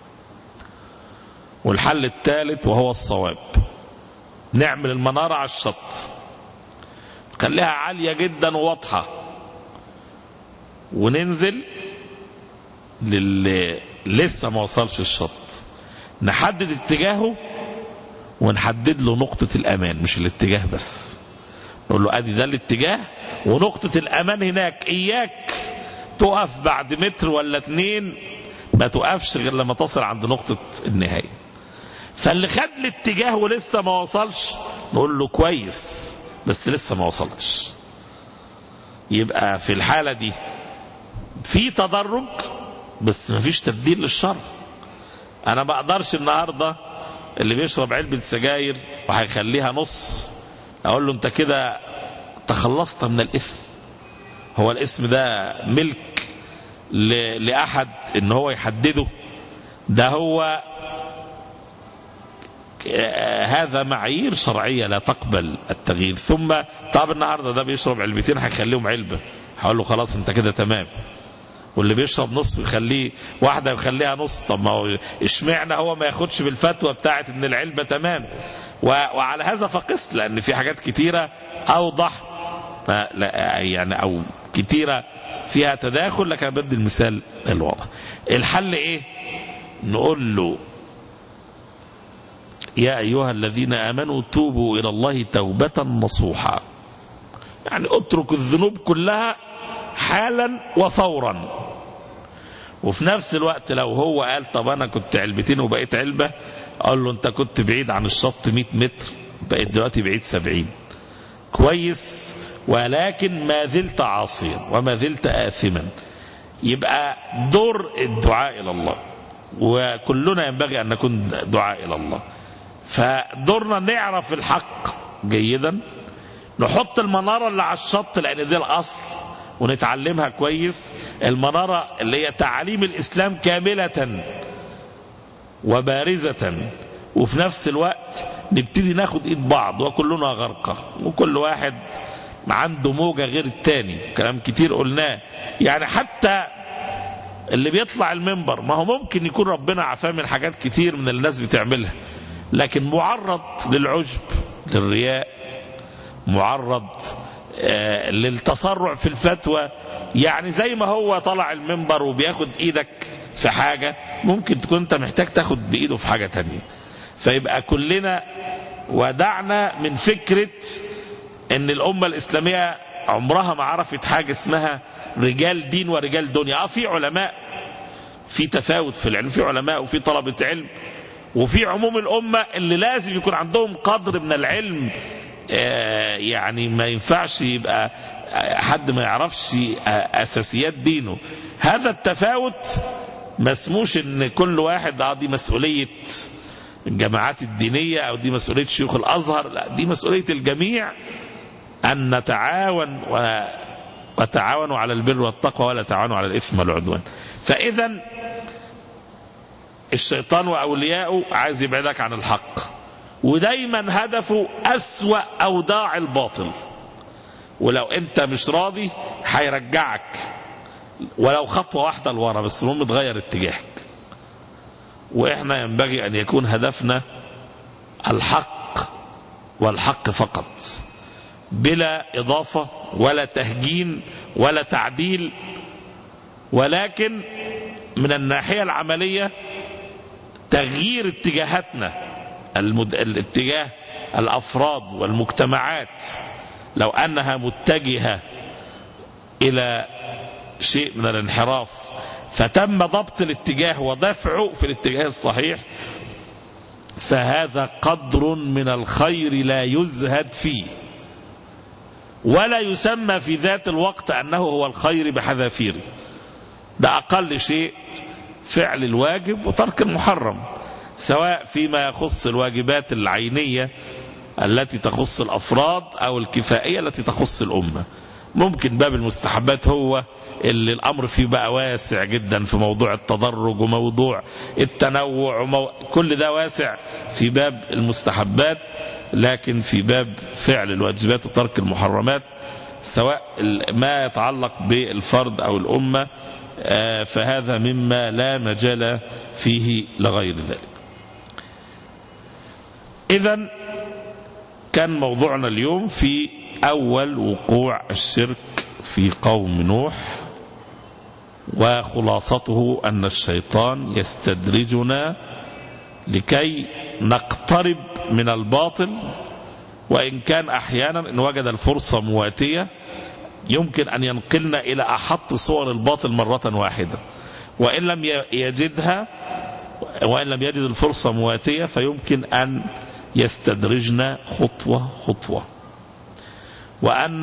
والحل الثالث وهو الصواب نعمل المنارة على الشط خليها عالية جدا وواضحة وننزل للي لسه ما وصلش الشط نحدد اتجاهه ونحدد له نقطة الأمان مش الاتجاه بس نقول له أدي ده الاتجاه ونقطة الأمان هناك إياك تقف بعد متر ولا اتنين ما تقفش غير لما تصل عند نقطة النهاية فاللي خد الاتجاه ولسه ما وصلش نقول له كويس بس لسه ما وصلتش يبقى في الحالة دي في تدرج بس ما فيش تبديل للشر انا ما اقدرش النهارده اللي بيشرب علبة سجاير وهيخليها نص اقول له انت كده تخلصت من الاثم هو الاسم ده ملك ل- لاحد ان هو يحدده ده هو آه، هذا معايير شرعيه لا تقبل التغيير ثم طب النهارده ده بيشرب علبتين هيخليهم علبه هقول له خلاص انت كده تمام واللي بيشرب نص يخليه واحده يخليها نص طب ما هو اشمعنى هو ما ياخدش بالفتوى بتاعت ان العلبه تمام و- وعلى هذا فقست لان في حاجات كتيره اوضح آه، لا يعني او كتيره فيها تداخل لكن أنا بدي المثال الواضح الحل ايه نقول له يا أيها الذين آمنوا توبوا إلى الله توبة نصوحا يعني اترك الذنوب كلها حالا وفورا وفي نفس الوقت لو هو قال طب أنا كنت علبتين وبقيت علبة أقول له أنت كنت بعيد عن الشط 100 متر بقيت دلوقتي بعيد 70 كويس ولكن ما زلت عاصيا وما زلت آثما يبقى دور الدعاء إلى الله وكلنا ينبغي أن نكون دعاء إلى الله فدورنا نعرف الحق جيدا نحط المنارة اللي على الشط لأن دي الأصل ونتعلمها كويس المنارة اللي هي تعاليم الإسلام كاملة وبارزة وفي نفس الوقت نبتدي ناخد ايد بعض وكلنا غرقة وكل واحد عنده موجة غير التاني كلام كتير قلناه يعني حتى اللي بيطلع المنبر ما هو ممكن يكون ربنا عافاه من حاجات كتير من اللي الناس بتعملها لكن معرض للعجب للرياء معرض آه للتسرع في الفتوى يعني زي ما هو طلع المنبر وبياخد ايدك في حاجة ممكن تكون انت محتاج تاخد بايده في حاجة تانية فيبقى كلنا ودعنا من فكرة ان الامة الاسلامية عمرها ما عرفت حاجة اسمها رجال دين ورجال دنيا اه في علماء في تفاوت في العلم في علماء وفي طلبة علم وفي عموم الأمة اللي لازم يكون عندهم قدر من العلم آه يعني ما ينفعش يبقى حد ما يعرفش أساسيات دينه هذا التفاوت ما اسموش ان كل واحد اه دي مسؤولية الجماعات الدينية او دي مسؤولية شيوخ الازهر لا دي مسؤولية الجميع ان نتعاون و وتعاونوا على البر والتقوى ولا تعاونوا على الاثم والعدوان فاذا الشيطان واولياءه عايز يبعدك عن الحق ودايما هدفه اسوا اوداع الباطل ولو انت مش راضي هيرجعك ولو خطوه واحده لورا بس المهم تغير اتجاهك واحنا ينبغي ان يكون هدفنا الحق والحق فقط بلا اضافه ولا تهجين ولا تعديل ولكن من الناحيه العمليه تغيير اتجاهاتنا المد... الاتجاه الافراد والمجتمعات لو انها متجهه الى شيء من الانحراف فتم ضبط الاتجاه ودفعه في الاتجاه الصحيح فهذا قدر من الخير لا يزهد فيه ولا يسمى في ذات الوقت انه هو الخير بحذافيره ده اقل شيء فعل الواجب وترك المحرم سواء فيما يخص الواجبات العينيه التي تخص الافراد او الكفائيه التي تخص الامه ممكن باب المستحبات هو اللي الامر فيه بقى واسع جدا في موضوع التدرج وموضوع التنوع ومو... كل ده واسع في باب المستحبات لكن في باب فعل الواجبات وترك المحرمات سواء ما يتعلق بالفرد او الامه فهذا مما لا مجال فيه لغير ذلك اذا كان موضوعنا اليوم في اول وقوع الشرك في قوم نوح وخلاصته ان الشيطان يستدرجنا لكي نقترب من الباطل وان كان احيانا ان وجد الفرصه مواتيه يمكن ان ينقلنا الى احط صور الباطل مره واحده وان لم يجدها وان لم يجد الفرصه مواتيه فيمكن ان يستدرجنا خطوه خطوه وان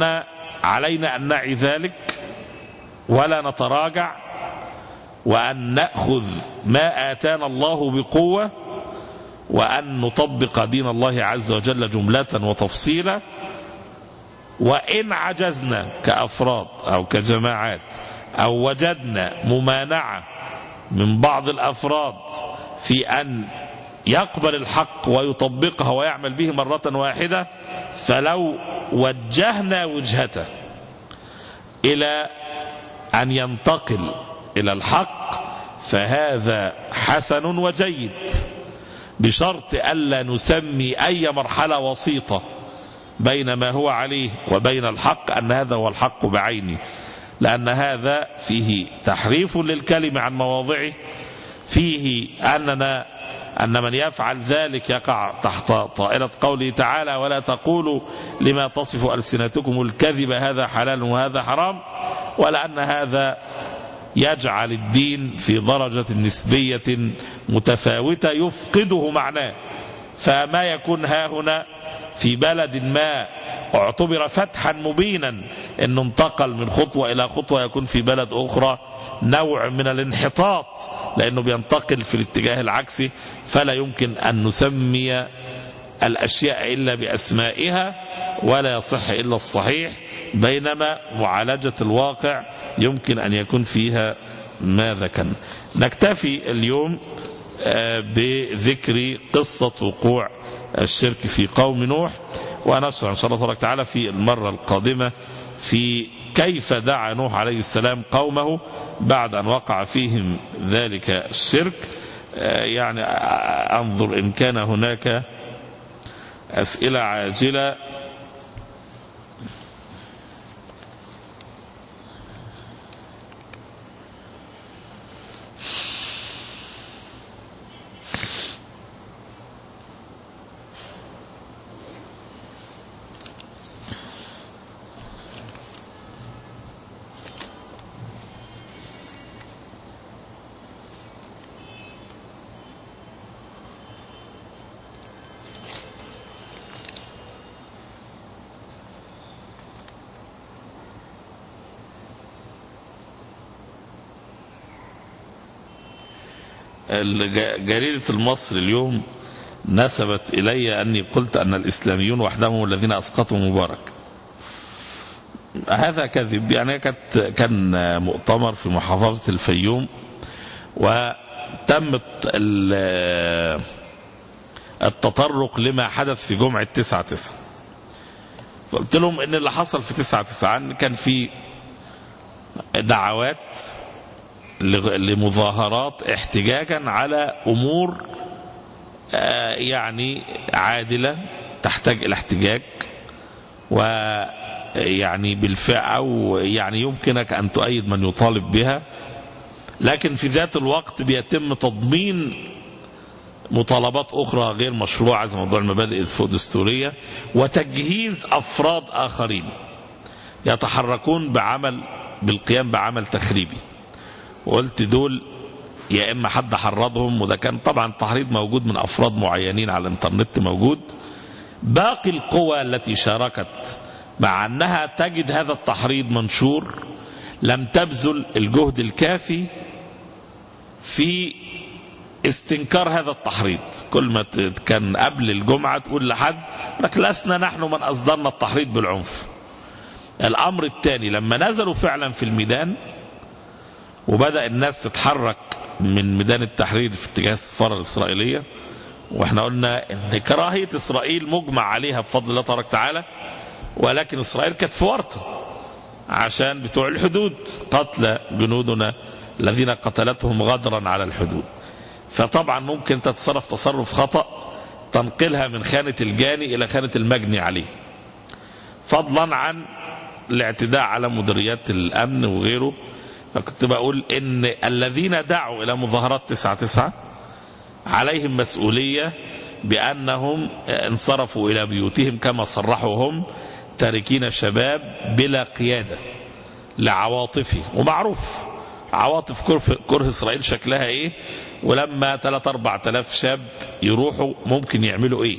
علينا أن نعي ذلك ولا نتراجع وأن نأخذ ما آتانا الله بقوة وأن نطبق دين الله عز وجل جملة وتفصيلا وإن عجزنا كأفراد أو كجماعات أو وجدنا ممانعة من بعض الأفراد في أن يقبل الحق ويطبقها ويعمل به مرة واحدة فلو وجهنا وجهته إلى أن ينتقل إلى الحق فهذا حسن وجيد بشرط ألا نسمي أي مرحلة وسيطة بين ما هو عليه وبين الحق أن هذا هو الحق بعينه لأن هذا فيه تحريف للكلمة عن مواضعه فيه أننا أن من يفعل ذلك يقع تحت طائلة قوله تعالى ولا تقولوا لما تصف ألسنتكم الكذب هذا حلال وهذا حرام ولأن هذا يجعل الدين في درجة نسبية متفاوتة يفقده معناه فما يكون ها هنا في بلد ما اعتبر فتحا مبينا انه انتقل من خطوة الى خطوة يكون في بلد اخرى نوع من الانحطاط لانه بينتقل في الاتجاه العكسي فلا يمكن ان نسمي الاشياء الا باسمائها ولا يصح الا الصحيح بينما معالجة الواقع يمكن ان يكون فيها ما ذكرنا نكتفي اليوم بذكر قصة وقوع الشرك في قوم نوح ونشرح إن شاء الله تبارك وتعالى في المرة القادمة في كيف دعا نوح عليه السلام قومه بعد أن وقع فيهم ذلك الشرك يعني أنظر إن كان هناك أسئلة عاجلة جريدة المصري اليوم نسبت إلي أني قلت أن الإسلاميون وحدهم الذين أسقطوا مبارك هذا كذب يعني كانت كان مؤتمر في محافظة الفيوم وتمت التطرق لما حدث في جمعة تسعة تسعة فقلت لهم ان اللي حصل في تسعة تسعة كان في دعوات لمظاهرات احتجاجا على امور يعني عادله تحتاج الى احتجاج ويعني بالفعل او يعني يمكنك ان تؤيد من يطالب بها لكن في ذات الوقت بيتم تضمين مطالبات اخرى غير مشروعه زي موضوع المبادئ الدستوريه وتجهيز افراد اخرين يتحركون بعمل بالقيام بعمل تخريبي وقلت دول يا اما حد حرضهم وده كان طبعا تحريض موجود من افراد معينين على الانترنت موجود باقي القوى التي شاركت مع انها تجد هذا التحريض منشور لم تبذل الجهد الكافي في استنكار هذا التحريض كل ما كان قبل الجمعة تقول لحد لك لسنا نحن من أصدرنا التحريض بالعنف الأمر الثاني لما نزلوا فعلا في الميدان وبدأ الناس تتحرك من ميدان التحرير في اتجاه السفارة الإسرائيلية واحنا قلنا ان كراهية إسرائيل مجمع عليها بفضل الله تبارك وتعالى ولكن إسرائيل كانت في ورطة عشان بتوع الحدود قتل جنودنا الذين قتلتهم غدرا على الحدود فطبعا ممكن تتصرف تصرف خطأ تنقلها من خانة الجاني إلى خانة المجني عليه فضلا عن الاعتداء على مديريات الأمن وغيره فكنت بقول ان الذين دعوا الى مظاهرات تسعة تسعة عليهم مسؤولية بانهم انصرفوا الى بيوتهم كما صرحوا هم تاركين شباب بلا قيادة لعواطفه ومعروف عواطف كره, كره اسرائيل شكلها ايه ولما 3 4 تلاف شاب يروحوا ممكن يعملوا ايه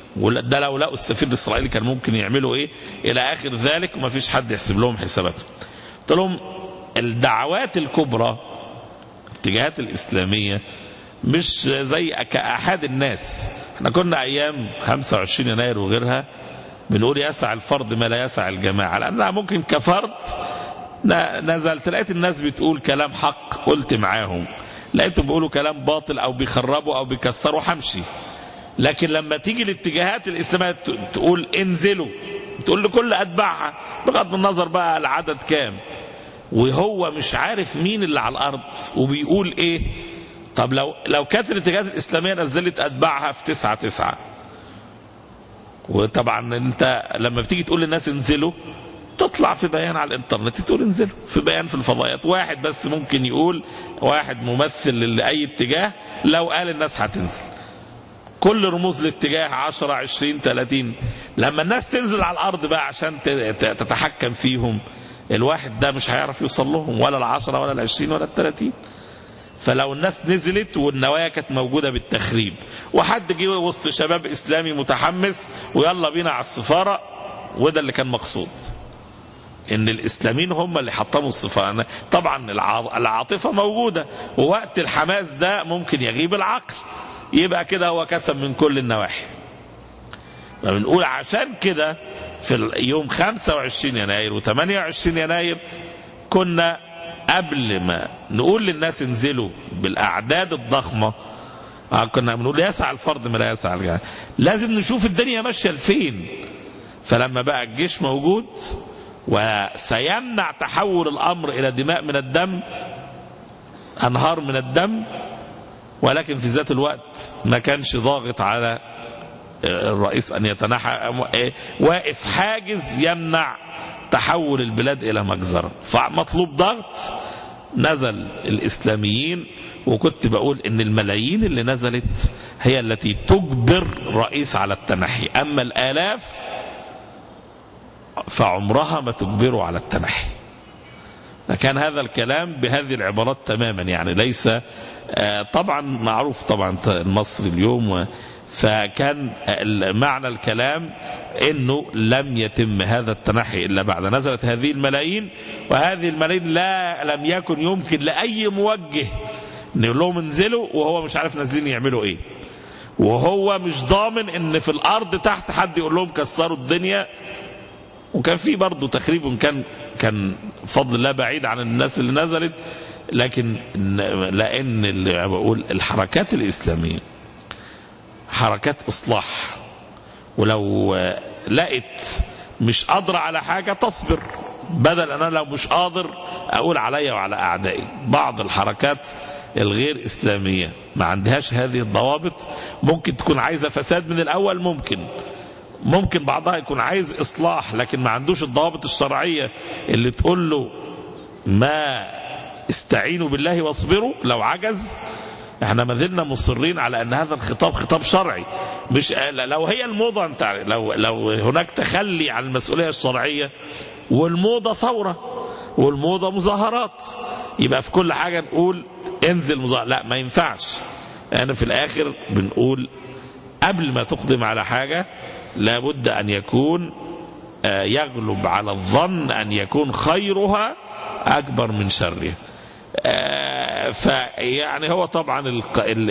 وده لو لقوا السفير الاسرائيلي كان ممكن يعملوا ايه الى اخر ذلك وما فيش حد يحسب لهم حساباتهم قلت لهم الدعوات الكبرى الاتجاهات الاسلاميه مش زي كاحد الناس احنا كنا ايام 25 يناير وغيرها بنقول يسع الفرد ما لا يسع الجماعه لانها ممكن كفرد نزلت لقيت الناس بتقول كلام حق قلت معاهم لقيتهم بيقولوا كلام باطل او بيخربوا او بيكسروا همشي لكن لما تيجي الاتجاهات الاسلاميه تقول انزلوا تقول لكل اتباعها بغض النظر بقى العدد كام وهو مش عارف مين اللي على الارض وبيقول ايه طب لو لو كانت الاتجاهات الاسلاميه نزلت اتباعها في تسعة تسعة وطبعا انت لما بتيجي تقول للناس انزلوا تطلع في بيان على الانترنت تقول انزلوا في بيان في الفضائيات واحد بس ممكن يقول واحد ممثل لاي اتجاه لو قال الناس هتنزل كل رموز الاتجاه 10 20 30 لما الناس تنزل على الارض بقى عشان تتحكم فيهم الواحد ده مش هيعرف يوصل لهم ولا العشرة ولا العشرين ولا الثلاثين فلو الناس نزلت والنوايا كانت موجودة بالتخريب وحد جه وسط شباب إسلامي متحمس ويلا بينا على السفارة وده اللي كان مقصود ان الاسلاميين هم اللي حطموا السفارة طبعا العاطفة موجودة ووقت الحماس ده ممكن يغيب العقل يبقى كده هو كسب من كل النواحي بنقول عشان كده في يوم 25 يناير و28 يناير كنا قبل ما نقول للناس انزلوا بالاعداد الضخمه كنا بنقول يسعى الفرد ما لا يسعى الجماعه لازم نشوف الدنيا ماشيه لفين فلما بقى الجيش موجود وسيمنع تحول الامر الى دماء من الدم انهار من الدم ولكن في ذات الوقت ما كانش ضاغط على الرئيس ان يتنحى واقف حاجز يمنع تحول البلاد الى مجزره فمطلوب ضغط نزل الاسلاميين وكنت بقول ان الملايين اللي نزلت هي التي تجبر رئيس على التنحي اما الالاف فعمرها ما تجبره على التنحي فكان هذا الكلام بهذه العبارات تماما يعني ليس طبعا معروف طبعا المصري اليوم فكان معنى الكلام انه لم يتم هذا التنحي الا بعد نزلت هذه الملايين وهذه الملايين لا لم يكن يمكن لاي موجه نقول لهم انزلوا وهو مش عارف نازلين يعملوا ايه وهو مش ضامن ان في الارض تحت حد يقول لهم كسروا الدنيا وكان في برضه تخريب كان كان فضل الله بعيد عن الناس اللي نزلت لكن لان اللي بقول الحركات الاسلاميه حركات اصلاح ولو لقت مش قادرة على حاجة تصبر بدل أنا لو مش قادر أقول عليا وعلى أعدائي بعض الحركات الغير إسلامية ما عندهاش هذه الضوابط ممكن تكون عايزة فساد من الأول ممكن ممكن بعضها يكون عايز إصلاح لكن ما عندوش الضوابط الشرعية اللي تقول له ما استعينوا بالله واصبروا لو عجز احنا ما زلنا مصرين على ان هذا الخطاب خطاب شرعي مش لو هي الموضه انت لو لو هناك تخلي عن المسؤوليه الشرعيه والموضه ثوره والموضه مظاهرات يبقى في كل حاجه نقول انزل مظاهر لا ما ينفعش يعني في الاخر بنقول قبل ما تقدم على حاجه لابد ان يكون يغلب على الظن ان يكون خيرها اكبر من شرها فيعني هو طبعا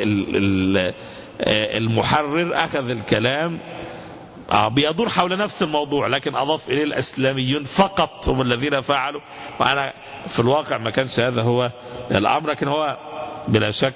المحرر اخذ الكلام بيدور حول نفس الموضوع لكن اضاف اليه الاسلاميون فقط هم الذين فعلوا وانا في الواقع ما كانش هذا هو الامر لكن هو بلا شك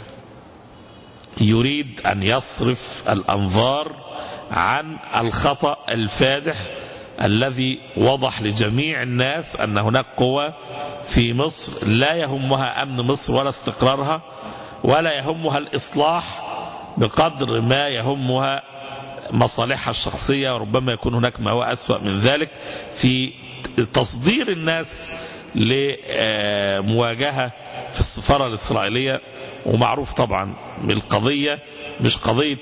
يريد ان يصرف الانظار عن الخطا الفادح الذي وضح لجميع الناس ان هناك قوى في مصر لا يهمها امن مصر ولا استقرارها ولا يهمها الاصلاح بقدر ما يهمها مصالحها الشخصيه وربما يكون هناك ما هو اسوا من ذلك في تصدير الناس لمواجهه في السفاره الاسرائيليه ومعروف طبعا القضيه مش قضيه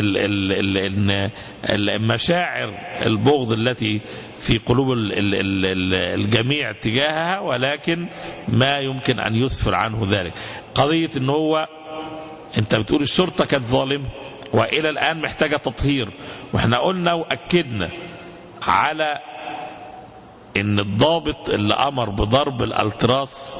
المشاعر البغض التي في قلوب الجميع تجاهها ولكن ما يمكن ان يسفر عنه ذلك قضيه ان هو انت بتقول الشرطه كانت ظالمه والى الان محتاجه تطهير واحنا قلنا واكدنا على ان الضابط اللي امر بضرب الالتراس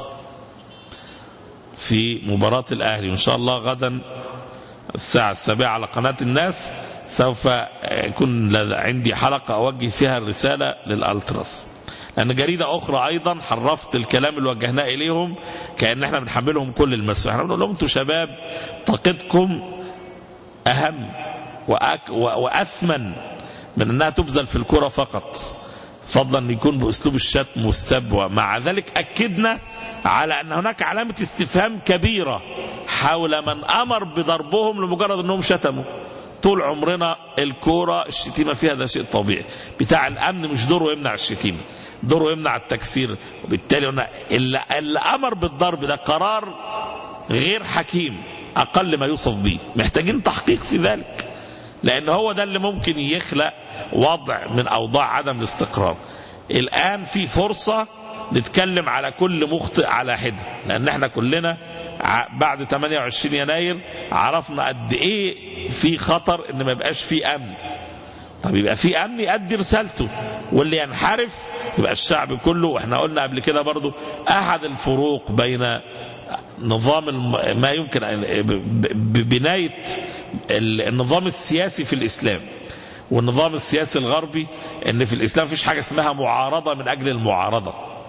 في مباراة الاهلي وان شاء الله غدا الساعة السابعة على قناة الناس سوف يكون عندي حلقة اوجه فيها الرسالة للالتراس لان جريدة اخرى ايضا حرفت الكلام اللي وجهناه اليهم كأن احنا بنحملهم كل المسؤولية احنا بنقول لهم انتوا شباب طاقتكم اهم وأك واثمن من انها تبذل في الكرة فقط فضلا ان يكون باسلوب الشتم والسب ومع ذلك اكدنا على ان هناك علامة استفهام كبيرة حول من امر بضربهم لمجرد انهم شتموا طول عمرنا الكورة الشتيمة فيها ده شيء طبيعي بتاع الامن مش دوره يمنع الشتيمة دوره يمنع التكسير وبالتالي قلنا اللي, اللي امر بالضرب ده قرار غير حكيم اقل ما يوصف به محتاجين تحقيق في ذلك لان هو ده اللي ممكن يخلق وضع من اوضاع عدم الاستقرار الان في فرصه نتكلم على كل مخطئ على حده لان احنا كلنا بعد 28 يناير عرفنا قد ايه في خطر ان ما يبقاش في امن طب يبقى في امن يؤدي رسالته واللي ينحرف يبقى الشعب كله واحنا قلنا قبل كده برضو احد الفروق بين نظام ما يمكن ببنايه النظام السياسي في الاسلام والنظام السياسي الغربي ان في الاسلام فيش حاجه اسمها معارضه من اجل المعارضه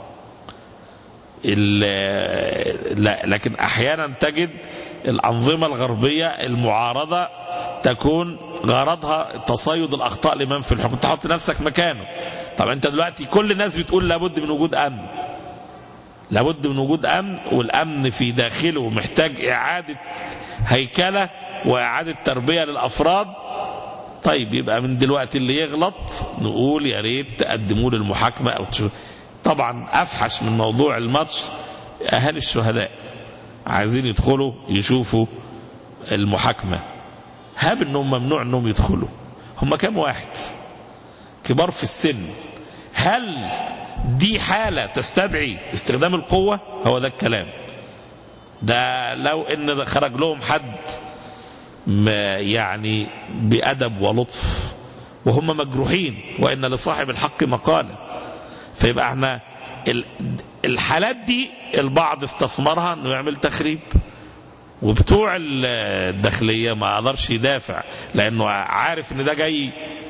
لا لكن احيانا تجد الانظمه الغربيه المعارضه تكون غرضها تصيد الاخطاء لمن في الحكم تحط نفسك مكانه طب انت دلوقتي كل الناس بتقول لابد من وجود امن لابد من وجود امن والامن في داخله محتاج اعاده هيكله واعاده تربيه للافراد طيب يبقى من دلوقتي اللي يغلط نقول يا ريت تقدموه للمحاكمه او تشوف طبعا افحش من موضوع الماتش اهالي الشهداء عايزين يدخلوا يشوفوا المحاكمه هاب انهم ممنوع انهم يدخلوا هم كام واحد كبار في السن هل دي حالة تستدعي استخدام القوة هو ده الكلام ده لو ان خرج لهم حد يعني بأدب ولطف وهم مجروحين وإن لصاحب الحق مقالا فيبقى احنا الحالات دي البعض استثمرها انه يعمل تخريب وبتوع الداخلية ما قدرش يدافع لأنه عارف ان ده جاي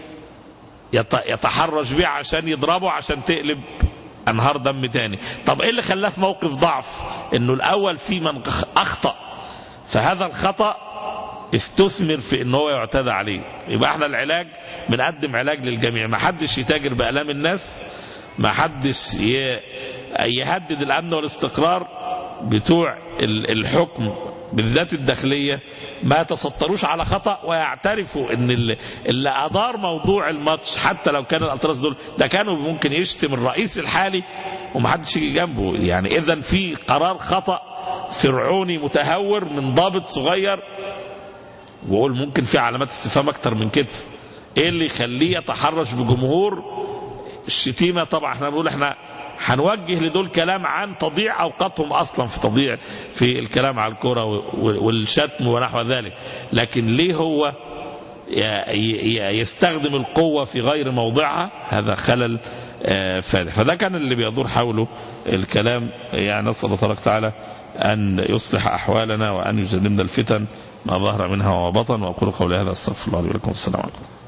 يتحرش بيه عشان يضربه عشان تقلب انهار دم تاني طب ايه اللي خلاه في موقف ضعف انه الاول في من اخطا فهذا الخطا استثمر في ان هو يعتدى عليه يبقى احنا العلاج بنقدم علاج للجميع ما حدش يتاجر بالام الناس ما حدش يهدد الامن والاستقرار بتوع الحكم بالذات الداخلية ما يتسطروش على خطأ ويعترفوا ان اللي, اللي ادار موضوع الماتش حتى لو كان الالتراس دول ده كانوا ممكن يشتم الرئيس الحالي ومحدش يجي جنبه يعني اذا في قرار خطأ فرعوني متهور من ضابط صغير وقول ممكن في علامات استفهام اكتر من كده ايه اللي يخليه يتحرش بجمهور الشتيمه طبعا احنا بنقول احنا هنوجه لدول كلام عن تضييع اوقاتهم اصلا في تضييع في الكلام على الكره والشتم ونحو ذلك لكن ليه هو يستخدم القوه في غير موضعها هذا خلل فادح فده كان اللي بيدور حوله الكلام يعني نسال الله تبارك وتعالى ان يصلح احوالنا وان يجنبنا الفتن ما ظهر منها وما بطن واقول قولي هذا استغفر الله لي ولكم والسلام عليكم